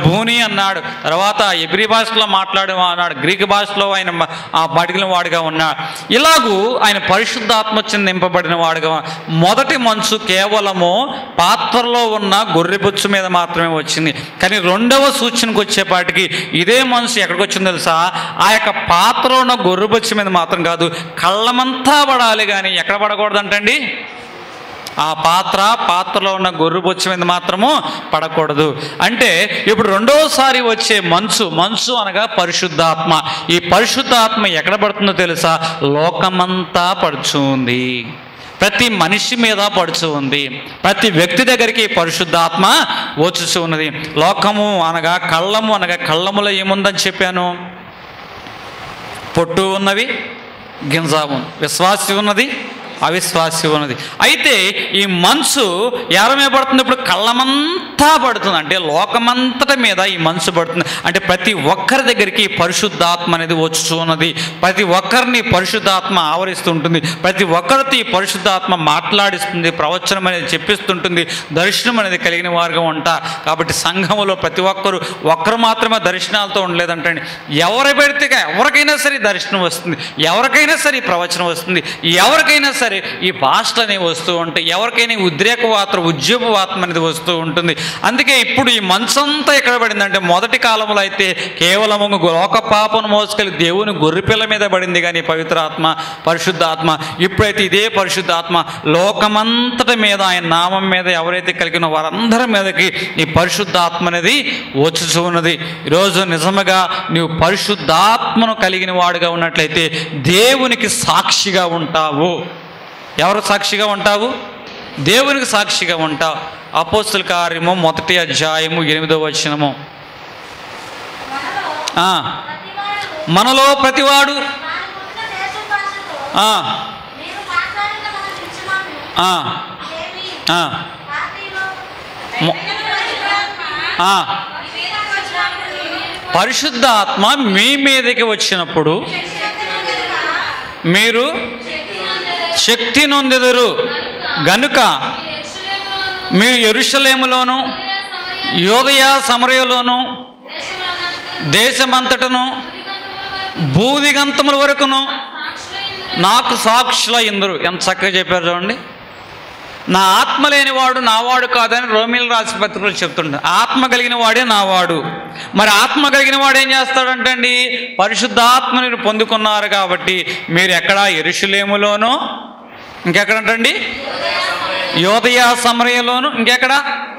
A: భూని అన్నాడు తర్వాత ఎబ్రి భాషలో మాట్లాడే అన్నాడు గ్రీక్ భాషలో ఆయన మ- ఆ బడిగిన వాడుగా ఉన్నాడు ఇలాగూ ఆయన పరిశుద్ధాత్మచం నింపబడిన వాడుగా మొదటి మనసు కేవలము పాత్రలో ఉన్న గొర్రెబొచ్చు మీద మాత్రమే వచ్చింది కానీ రెండవ సూచనకు వచ్చేపాటికి ఇదే మనసు ఎక్కడికి వచ్చిందో తెలుసా ఆ యొక్క పాత్రలో ఉన్న గొర్రెబొచ్చు మీద మాత్రం కాదు కళ్ళమంతా పడాలి కానీ ఎక్కడ పడకూడదంటండి ఆ పాత్ర పాత్రలో ఉన్న గొర్రె బొచ్చు మీద మాత్రము పడకూడదు అంటే ఇప్పుడు రెండోసారి వచ్చే మంచు మంచు అనగా పరిశుద్ధాత్మ ఈ పరిశుద్ధాత్మ ఎక్కడ పడుతుందో తెలుసా లోకమంతా పడుచుంది ప్రతి మనిషి మీద పడుచు ఉంది ప్రతి వ్యక్తి దగ్గరికి ఈ పరిశుద్ధాత్మ వచ్చుచు ఉన్నది లోకము అనగా కళ్ళము అనగా కళ్ళములో ఏముందని చెప్పాను పొట్టు ఉన్నవి గింజ ఉంది విశ్వాసి ఉన్నది అవిశ్వాసి ఉన్నది అయితే ఈ మనసు ఎవరమే పడుతుంది ఇప్పుడు కళ్ళమంతా పడుతుంది అంటే లోకమంతట మీద ఈ మనసు పడుతుంది అంటే ప్రతి ఒక్కరి దగ్గరికి ఈ పరిశుద్ధాత్మ అనేది వచ్చుచూ ఉన్నది ప్రతి ఒక్కరిని పరిశుద్ధాత్మ ఆవరిస్తుంటుంది ప్రతి ఒక్కరితో ఈ పరిశుద్ధాత్మ మాట్లాడిస్తుంది ప్రవచనం అనేది చెప్పిస్తుంటుంది దర్శనం అనేది కలిగిన వారుగా ఉంటారు కాబట్టి సంఘములో ప్రతి ఒక్కరు ఒక్కరు మాత్రమే దర్శనాలతో ఉండలేదంటండి ఎవరు పెడితే ఎవరికైనా సరే ఈ దర్శనం వస్తుంది ఎవరికైనా సరే ఈ ప్రవచనం వస్తుంది ఎవరికైనా సరే ఈ భాషలు అనేవి వస్తూ ఉంటాయి ఎవరికైనా ఈ ఉద్రేక వాత్ర ఉద్యోగ వాత్మ అనేది వస్తూ ఉంటుంది అందుకే ఇప్పుడు ఈ మనసంతా ఎక్కడ పడిందంటే మొదటి కాలంలో అయితే కేవలం లోక పాపను మోసుకెళ్ళి దేవుని గొర్రెపిల్ల మీద పడింది కానీ పవిత్రాత్మ పరిశుద్ధాత్మ ఇప్పుడైతే ఇదే పరిశుద్ధాత్మ లోకమంతటి మీద ఆయన నామం మీద ఎవరైతే కలిగిన వారందరి మీదకి ఈ పరిశుద్ధాత్మ అనేది వచ్చుచూ ఉన్నది ఈరోజు నిజముగా నీవు పరిశుద్ధాత్మను కలిగిన వాడుగా ఉన్నట్లయితే దేవునికి సాక్షిగా ఉంటావు ఎవరు సాక్షిగా ఉంటావు దేవునికి సాక్షిగా ఉంటావు అపోస్తుల కార్యము మొదటి అధ్యాయము ఎనిమిదో వచనము ఆ, మనలో ప్రతివాడు ఆ, ఆ, ఆ, మొ- ఆ. పరిశుద్ధాత్మ మీ మీదకి వచ్చినప్పుడు మీరు శక్తి నొందెదరు గనుక మీరు ఎరుషలేములోను యోదయ సమరయలోను దేశమంతటను భూదిగంతముల వరకును నాకు సాక్షుల ఇందరు ఎంత చక్కగా చెప్పారు చూడండి నా ఆత్మ లేనివాడు నావాడు కాదని రోమిల్ రాసి పత్రికలు చెప్తుంటాడు ఆత్మ కలిగిన వాడే నావాడు మరి ఆత్మ కలిగిన వాడు ఏం చేస్తాడంటండి పరిశుద్ధాత్మని పొందుకున్నారు కాబట్టి మీరు ఎక్కడ ఎరుషులేములోనో ఇంకెక్కడంటండి యోదయ సమరయంలోను ఇంకెక్కడ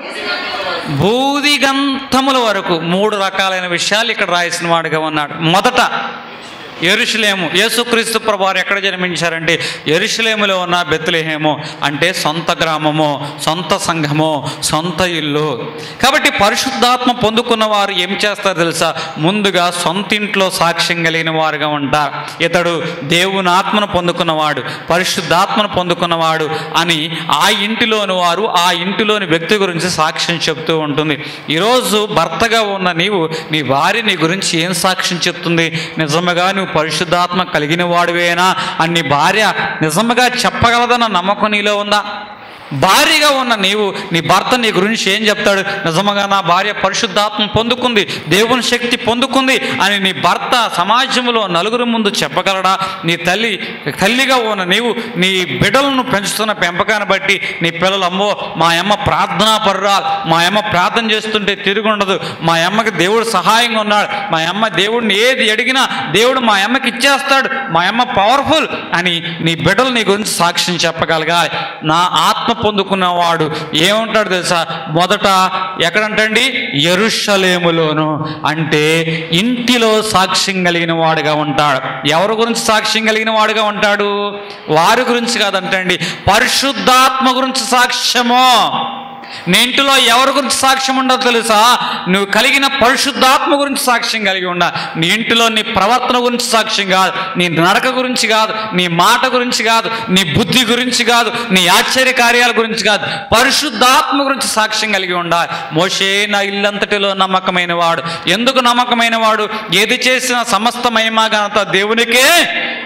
A: భూదిగంతముల వరకు మూడు రకాలైన విషయాలు ఇక్కడ రాసిన వాడుగా ఉన్నాడు మొదట ఎరుషులేము యేసుక్రీస్తు ప్రభువారు ఎక్కడ జన్మించారంటే ఎరుషులేములో ఉన్న బెత్తులేహేము అంటే సొంత గ్రామము సొంత సంఘము సొంత ఇల్లు కాబట్టి పరిశుద్ధాత్మ పొందుకున్న వారు ఏం చేస్తారు తెలుసా ముందుగా సొంత ఇంట్లో సాక్ష్యం కలిగిన వారుగా ఉంటారు ఇతడు దేవుని ఆత్మను పొందుకున్నవాడు పరిశుద్ధాత్మను పొందుకున్నవాడు అని ఆ ఇంటిలోని వారు ఆ ఇంటిలోని వ్యక్తి గురించి సాక్ష్యం చెప్తూ ఉంటుంది ఈరోజు భర్తగా ఉన్న నీవు నీ భార్య నీ గురించి ఏం సాక్ష్యం చెప్తుంది నిజముగా నువ్వు పరిశుద్ధాత్మ కలిగిన వాడివేనా అని నీ భార్య నిజముగా చెప్పగలదన్న నమ్మకం నీలో ఉందా భార్యగా ఉన్న నీవు నీ భర్త నీ గురించి ఏం చెప్తాడు నిజముగా నా భార్య పరిశుద్ధాత్మ పొందుకుంది దేవుని శక్తి పొందుకుంది అని నీ భర్త సమాజంలో నలుగురు ముందు చెప్పగలడా నీ తల్లి తల్లిగా ఉన్న నీవు నీ బిడ్డలను పెంచుతున్న పెంపకాన్ని బట్టి నీ పిల్లలు అమ్మో మా అమ్మ ప్రార్థనా పరురా మా అమ్మ ప్రార్థన చేస్తుంటే తిరుగుండదు మా అమ్మకి దేవుడు సహాయంగా ఉన్నాడు మా అమ్మ దేవుడిని ఏది అడిగినా దేవుడు మా అమ్మకి ఇచ్చేస్తాడు మా అమ్మ పవర్ఫుల్ అని నీ బిడ్డలు నీ గురించి సాక్ష్యం చెప్పగలగాలి నా ఆత్మ పొందుకున్నవాడు ఏముంటాడు తెలుసా మొదట ఎక్కడంటండి ఎరుషలేములోను అంటే ఇంటిలో సాక్ష్యం కలిగిన వాడుగా ఉంటాడు ఎవరి గురించి సాక్ష్యం కలిగిన వాడుగా ఉంటాడు వారి గురించి కాదంటండి పరిశుద్ధాత్మ గురించి సాక్ష్యము నీ ఇంటిలో ఎవరి గురించి సాక్ష్యం ఉండదు తెలుసా నువ్వు కలిగిన పరిశుద్ధాత్మ గురించి సాక్ష్యం కలిగి ఉండ నీ ఇంటిలో నీ ప్రవర్తన గురించి సాక్ష్యం కాదు నీ నడక గురించి కాదు నీ మాట గురించి కాదు నీ బుద్ధి గురించి కాదు నీ ఆశ్చర్య కార్యాల గురించి కాదు పరిశుద్ధాత్మ గురించి సాక్ష్యం కలిగి ఉండాలి మోషే నా ఇల్లంతటిలో నమ్మకమైన వాడు ఎందుకు నమ్మకమైన వాడు ఏది చేసిన సమస్త మహిమా ఘనత దేవునికే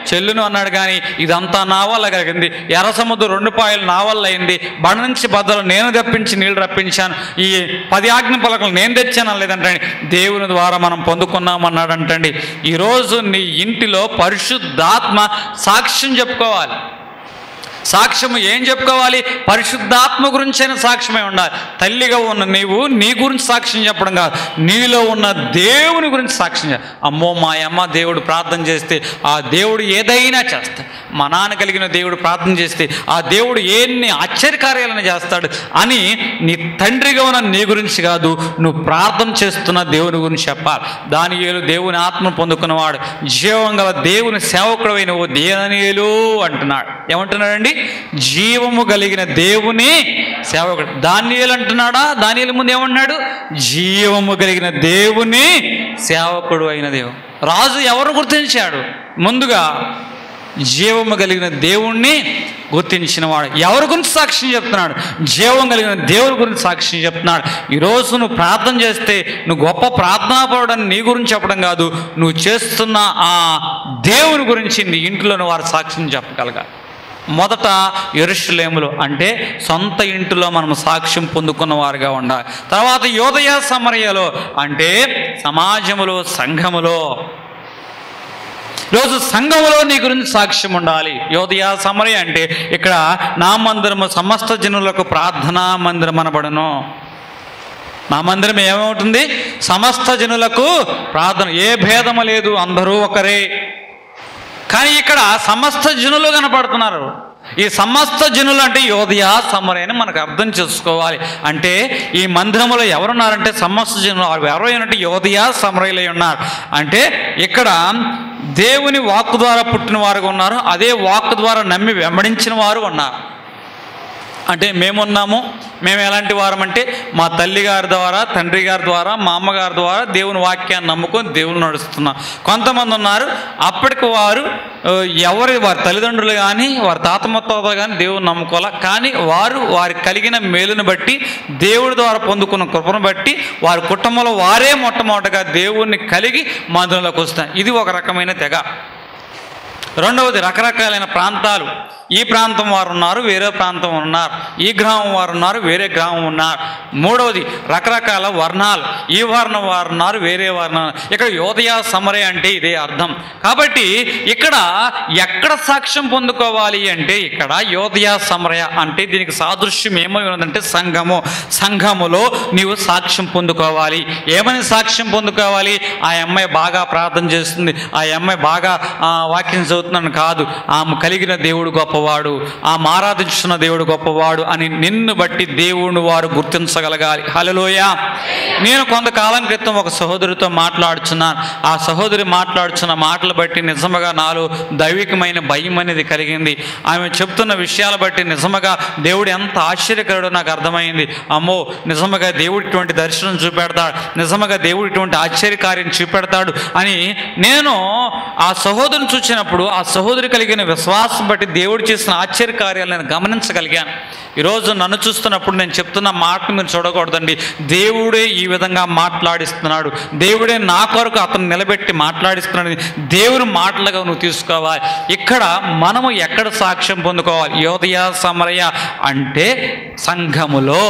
A: చెల్లును అన్నాడు కానీ ఇదంతా నా వల్ల కలిగింది ఎర్ర సముద్రం రెండు పాయలు నా వల్ల అయింది బండ నుంచి బద్దలు నేను తెప్పించి నీళ్లు రప్పించాను ఈ పది ఆజ్ఞ పలకలు నేను తెచ్చాను లేదంటే దేవుని ద్వారా మనం పొందుకున్నాం అన్నాడంటండి ఈరోజు నీ ఇంటిలో పరిశుద్ధాత్మ సాక్ష్యం చెప్పుకోవాలి సాక్ష్యము ఏం చెప్పుకోవాలి పరిశుద్ధాత్మ గురించైన సాక్ష్యమే ఉండాలి తల్లిగా ఉన్న నీవు నీ గురించి సాక్ష్యం చెప్పడం కాదు నీలో ఉన్న దేవుని గురించి సాక్ష్యం చెప్ప అమ్మో మా అమ్మ దేవుడు ప్రార్థన చేస్తే ఆ దేవుడు ఏదైనా చేస్తాడు మా నాన్న కలిగిన దేవుడు ప్రార్థన చేస్తే ఆ దేవుడు ఎన్ని ఆశ్చర్యకార్యాలను చేస్తాడు అని నీ తండ్రిగా ఉన్న నీ గురించి కాదు నువ్వు ప్రార్థన చేస్తున్న దేవుని గురించి చెప్పాలి దానియేలు దేవుని ఆత్మ పొందుకున్నవాడు జీవం గల దేవుని సేవకుడైన ఓ దేనియేలు అంటున్నాడు ఏమంటున్నాడండి జీవము కలిగిన దేవుని సేవకుడు దానియేలు అంటున్నాడా దానియేలు ముందు ఏమన్నాడు జీవము కలిగిన దేవుని సేవకుడు అయిన దేవుడు రాజు ఎవరు గుర్తించాడు ముందుగా జీవము కలిగిన దేవుణ్ణి గుర్తించినవాడు ఎవరి గురించి సాక్ష్యం చెప్తున్నాడు జీవం కలిగిన దేవుడి గురించి సాక్ష్యం చెప్తున్నాడు ఈరోజు నువ్వు ప్రార్థన చేస్తే నువ్వు గొప్ప ప్రార్థనాపరుడని నీ గురించి చెప్పడం కాదు నువ్వు చేస్తున్న ఆ దేవుని గురించి నీ ఇంట్లోని వారు సాక్ష్యం చెప్పగలగాలి మొదట ఎరుషులేములు అంటే సొంత ఇంటిలో మనం సాక్ష్యం పొందుకున్న వారుగా ఉండాలి తర్వాత యోదయ సమరయలో అంటే సమాజములో సంఘములో ఈరోజు సంఘములో నీ గురించి సాక్ష్యం ఉండాలి యోదయ సమరయ అంటే ఇక్కడ నా మందిరము సమస్త జనులకు ప్రార్థనా మందిరం అనబడను నా మందిరం ఏమవుతుంది సమస్త జనులకు ప్రార్థన ఏ భేదము లేదు అందరూ ఒకరే కానీ ఇక్కడ సమస్త జనులు కనపడుతున్నారు ఈ సమస్త జనులు అంటే యోధయ సమరయ అని మనకు అర్థం చేసుకోవాలి అంటే ఈ మందిరంలో ఎవరున్నారంటే సమస్త జనులు వారు ఎవరైనట్టు యోధయ సమరయులై ఉన్నారు అంటే ఇక్కడ దేవుని వాక్కు ద్వారా పుట్టిన వారు ఉన్నారు అదే వాక్కు ద్వారా నమ్మి వెంబడించిన వారు ఉన్నారు అంటే మేమున్నాము మేము ఎలాంటి వారం అంటే మా తల్లి గారి ద్వారా తండ్రి గారి ద్వారా మా అమ్మగారి ద్వారా దేవుని వాక్యాన్ని నమ్ముకొని దేవుని నడుస్తున్నాం కొంతమంది ఉన్నారు అప్పటికి వారు ఆ, ఎవరి వారి తల్లిదండ్రులు కానీ వారి తాత ముత్తాతలు కానీ దేవుని నమ్ముకోవాలి కానీ వారు వారి కలిగిన మేలును బట్టి దేవుడి ద్వారా పొందుకున్న కృపను బట్టి వారి కుటుంబంలో వారే మొట్టమొదటగా దేవుణ్ణి కలిగి మందిరంలోకి వస్తారు ఇది ఒక రకమైన తెగ రెండవది రకరకాలైన ప్రాంతాలు ఈ ప్రాంతం వారు ఉన్నారు వేరే ప్రాంతం ఉన్నారు ఈ గ్రామం వారు ఉన్నారు వేరే గ్రామం ఉన్నారు మూడవది రకరకాల వర్ణాలు ఈ వర్ణం వారు ఉన్నారు వేరే వర్ణం ఇక్కడ యోదయ సమరే అంటే ఇదే అర్థం కాబట్టి ఇక్కడ ఎక్కడ సాక్ష్యం పొందుకోవాలి అంటే ఇక్కడ యోదయ సమరయ అంటే దీనికి సాదృశ్యం ఏమై ఉన్నదంటే సంఘము సంఘములో నీవు సాక్ష్యం పొందుకోవాలి ఏమని సాక్ష్యం పొందుకోవాలి ఆ అమ్మాయి బాగా ప్రార్థన చేస్తుంది ఆ అమ్మాయి బాగా ఆ, వాక్యం చదువుతున్నాను కాదు ఆమె కలిగిన దేవుడు గొప్పవాడు ఆమె ఆరాధించున్న దేవుడు గొప్పవాడు అని నిన్ను బట్టి దేవుని వారు గుర్తించగలగాలి హలోయ నేను కొంతకాలం క్రితం ఒక సహోదరితో మాట్లాడుచున్నాను ఆ సహోదరి మాట్లాడుచున్న మాటలు బట్టి నిజముగా నాలో దైవికమైన భయం అనేది కలిగింది ఆమె చెప్తున్న విషయాలు బట్టి నిజముగా దేవుడు ఎంత ఆశ్చర్యకరుడో నాకు అర్థమైంది అమ్మో నిజముగా దేవుడు ఇటువంటి దర్శనం చూపెడతాడు నిజముగా దేవుడు ఇటువంటి ఆశ్చర్యకార్యం చూపెడతాడు అని నేను ఆ సహోదరుని చూసినప్పుడు ఆ సహోదరి కలిగిన విశ్వాసం బట్టి దేవుడు చేసిన ఆశ్చర్యకార్యాలు నేను గమనించగలిగాను ఈరోజు నన్ను చూస్తున్నప్పుడు నేను చెప్తున్న మాటను మీరు చూడకూడదండి దేవుడే ఈ విధంగా మాట్లాడిస్తున్నాడు దేవుడే నా కొరకు అతను నిలబెట్టి మాట్లాడిస్తున్నాడు దేవుని మాటలుగా నువ్వు తీసుకోవాలి ఇక్కడ మనము ఎక్కడ సాక్ష్యం పొందుకోవాలి యోదయ సమరయ అంటే సంఘములో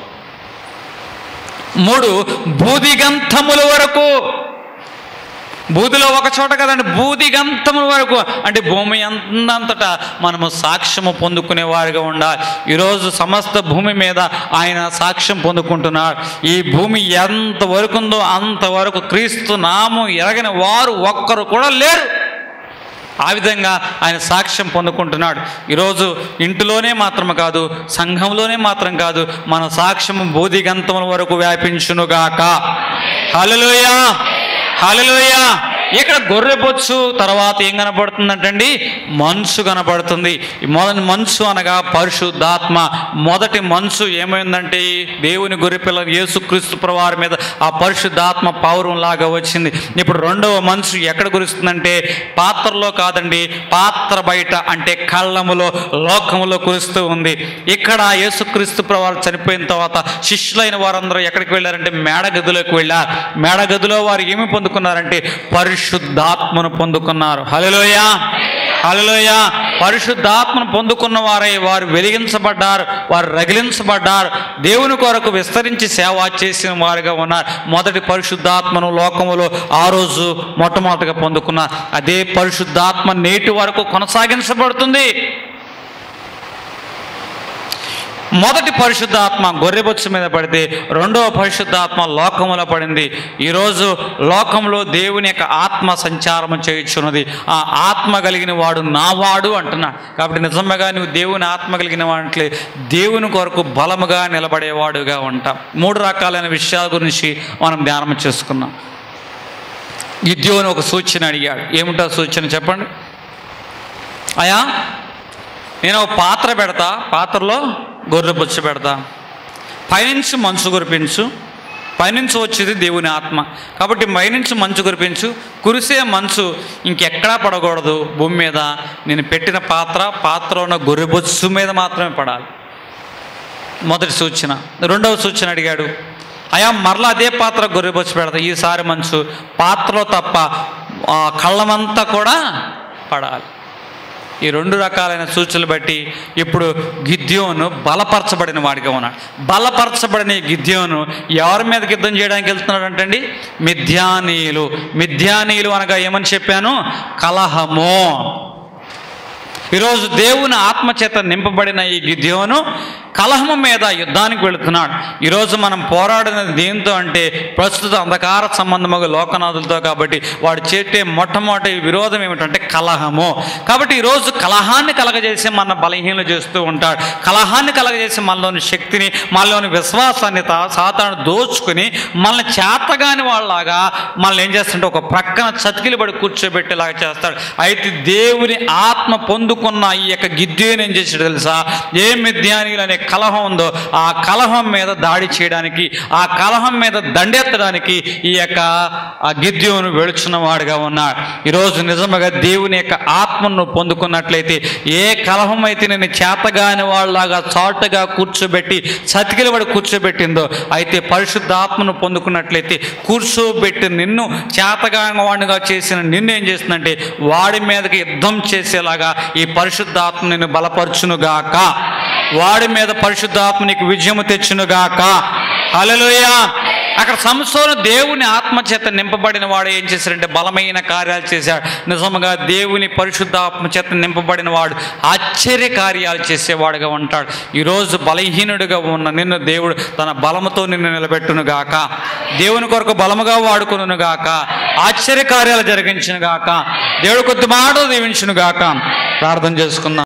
A: మూడు బూదిగంధముల వరకు బూదిలో ఒక చోట కదండి బూదిగంతముల వరకు అంటే భూమి అంతటా మనము సాక్ష్యము పొందుకునే వారిగా ఉండాలి ఈరోజు సమస్త భూమి మీద ఆయన సాక్ష్యం పొందుకుంటున్నాడు ఈ భూమి ఎంత వరకు ఉందో అంతవరకు క్రీస్తు నామం ఎరగని వారు ఒక్కరు కూడా లేరు ఆ విధంగా ఆయన సాక్ష్యం పొందుకుంటున్నాడు ఈరోజు ఇంటిలోనే మాత్రం కాదు సంఘంలోనే మాత్రం కాదు మన సాక్ష్యము బోధిగంతముల వరకు వ్యాపించునుగాక హల్లెలూయా హల్లెలూయా ఇక్కడ గొర్రెబొచ్చు తర్వాత ఏం కనబడుతుందంటండి మంచు కనబడుతుంది ఈ మొదటి మంచు అనగా పరిశుద్ధాత్మ మొదటి మంచు ఏమైందంటే దేవుని గొర్రెపిల్ల యేసుక్రీస్తు ప్రవారి మీద ఆ పరిశుద్ధాత్మ పౌరం లాగా వచ్చింది ఇప్పుడు రెండవ మంచు ఎక్కడ కురుస్తుందంటే పాత్రలో కాదండి పాత్ర బయట అంటే కళ్ళములో లోకములో కురుస్తూ ఉంది ఇక్కడ యేసుక్రీస్తు ప్రవారు చనిపోయిన తర్వాత శిష్యులైన వారందరూ ఎక్కడికి వెళ్ళారంటే మేడ గదిలోకి వెళ్ళారు మేడ గదిలో వారు ఏమి పొందుకున్నారంటే పరిశుద్ధాత్మను పొందుకున్నారు హలోయ హలోయ పరిశుద్ధాత్మను పొందుకున్న వారై వారు వెలిగించబడ్డారు వారు రగిలించబడ్డారు దేవుని కొరకు విస్తరించి సేవ చేసిన వారుగా ఉన్నారు మొదటి పరిశుద్ధాత్మను లోకములో ఆ రోజు మొట్టమొదటిగా పొందుకున్నారు అదే పరిశుద్ధాత్మ నేటి వరకు కొనసాగించబడుతుంది మొదటి పరిశుద్ధాత్మ గొర్రెబొచ్చు మీద పడితే రెండవ పరిశుద్ధాత్మ లోకములో పడింది ఈరోజు లోకంలో దేవుని యొక్క ఆత్మ సంచారం చేయుచున్నది ఆ ఆత్మ కలిగిన వాడు నావాడు అంటున్నాడు కాబట్టి నిజంగా నువ్వు దేవుని ఆత్మ కలిగిన వాంట్లే దేవుని కొరకు బలముగా నిలబడేవాడుగా ఉంటాం మూడు రకాలైన విషయాల గురించి మనం ధ్యానం చేసుకున్నాం గిద్యోని ఒక సూచన అడిగాడు ఏమిటో సూచన చెప్పండి అయా నేను ఒక పాత్ర పెడతా పాత్రలో గొర్రె బొచ్చు పెడతా పైనుంచి మంచు కురిపించు పైనుంచి వచ్చేది దేవుని ఆత్మ కాబట్టి పైనుంచి మంచు కురిపించు కురిసే మంచు ఇంకెక్కడా పడకూడదు భూమి మీద నేను పెట్టిన పాత్ర పాత్ర ఉన్న గొర్రె బొచ్చు మీద మాత్రమే పడాలి మొదటి సూచన రెండవ సూచన అడిగాడు అయా మరలా అదే పాత్ర గొర్రెబొచ్చు పెడతా ఈసారి మంచు పాత్రలో తప్ప ఆ కళ్ళమంతా కూడా పడాలి ఈ రెండు రకాలైన సూచనలు బట్టి ఇప్పుడు గిద్యోను బలపరచబడిన వాడిగా ఉన్నాడు బలపరచబడిన ఈ గిద్యోను ఎవరి మీద యుద్ధం చేయడానికి వెళ్తున్నాడు అంటండి మిథ్యానీయులు మిథ్యానీయులు అనగా ఏమని చెప్పాను కలహము ఈరోజు దేవుని ఆత్మచేత నింపబడిన ఈ గిద్యోను కలహము మీద యుద్ధానికి వెళుతున్నాడు ఈరోజు మనం పోరాడినది దేంతో అంటే ప్రస్తుత అంధకార సంబంధము లోకనాథులతో కాబట్టి వాడు చేసే మొట్టమొదటి విరోధం ఏమిటంటే కలహము కాబట్టి ఈరోజు కలహాన్ని కలగజేసి మన బలహీనలు చేస్తూ ఉంటాడు కలహాన్ని కలగజేసి మనలోని శక్తిని మనలోని విశ్వాసాన్ని తా- సాతాను దోచుకుని మనల్ని చేతగాని వాళ్ళలాగా మనల్ని ఏం చేస్తుంటే ఒక ప్రక్కన చతికిలి పడి కూర్చోబెట్టేలాగా చేస్తాడు అయితే దేవుని ఆత్మ పొందుకున్న ఈ యొక్క గిద్దేని ఏం చేసాడు తెలుసా ఏ మిథ్యానీయులు అనే కలహం ఉందో ఆ కలహం మీద దాడి చేయడానికి ఆ కలహం మీద దండెత్తడానికి ఈ యొక్క ఆ గిద్యోను వెళుచున్న వాడుగా ఉన్నాడు ఈరోజు నిజముగా దేవుని యొక్క ఆత్మను నువ్వు పొందుకున్నట్లయితే ఏ కలహం అయితే నేను చేతగాని వాళ్ళలాగా చాటుగా కూర్చోబెట్టి చతికిలబడి కూర్చోబెట్టిందో అయితే పరిశుద్ధ ఆత్మను పొందుకున్నట్లయితే కూర్చోబెట్టి నిన్ను చేతగాని వాడిగా చేసిన నిన్ను ఏం చేస్తుందంటే వాడి మీదకి యుద్ధం చేసేలాగా ఈ పరిశుద్ధాత్మ నిన్ను బలపరచునుగాక వాడి మీద పరిశుద్ధాత్మ నీకు విజయము తెచ్చునుగాక హల్లెలూయా అక్కడ సంస్థను దేవుని ఆత్మ చేత నింపబడిన వాడు ఏం చేశాడంటే బలమైన కార్యాలు చేశాడు నిజముగా దేవుని పరిశుద్ధాత్మ చేత నింపబడిన వాడు ఆశ్చర్య కార్యాలు చేసేవాడుగా ఉంటాడు ఈరోజు బలహీనుడిగా ఉన్న నిన్ను దేవుడు తన బలముతో నిన్ను నిలబెట్టును గాక దేవుని కొరకు బలముగా వాడుకును గాక ఆశ్చర్య కార్యాలు జరిగించును గాక దేవుడు కొద్ది మాట దీవించును గాక ప్రార్థన చేసుకుందాం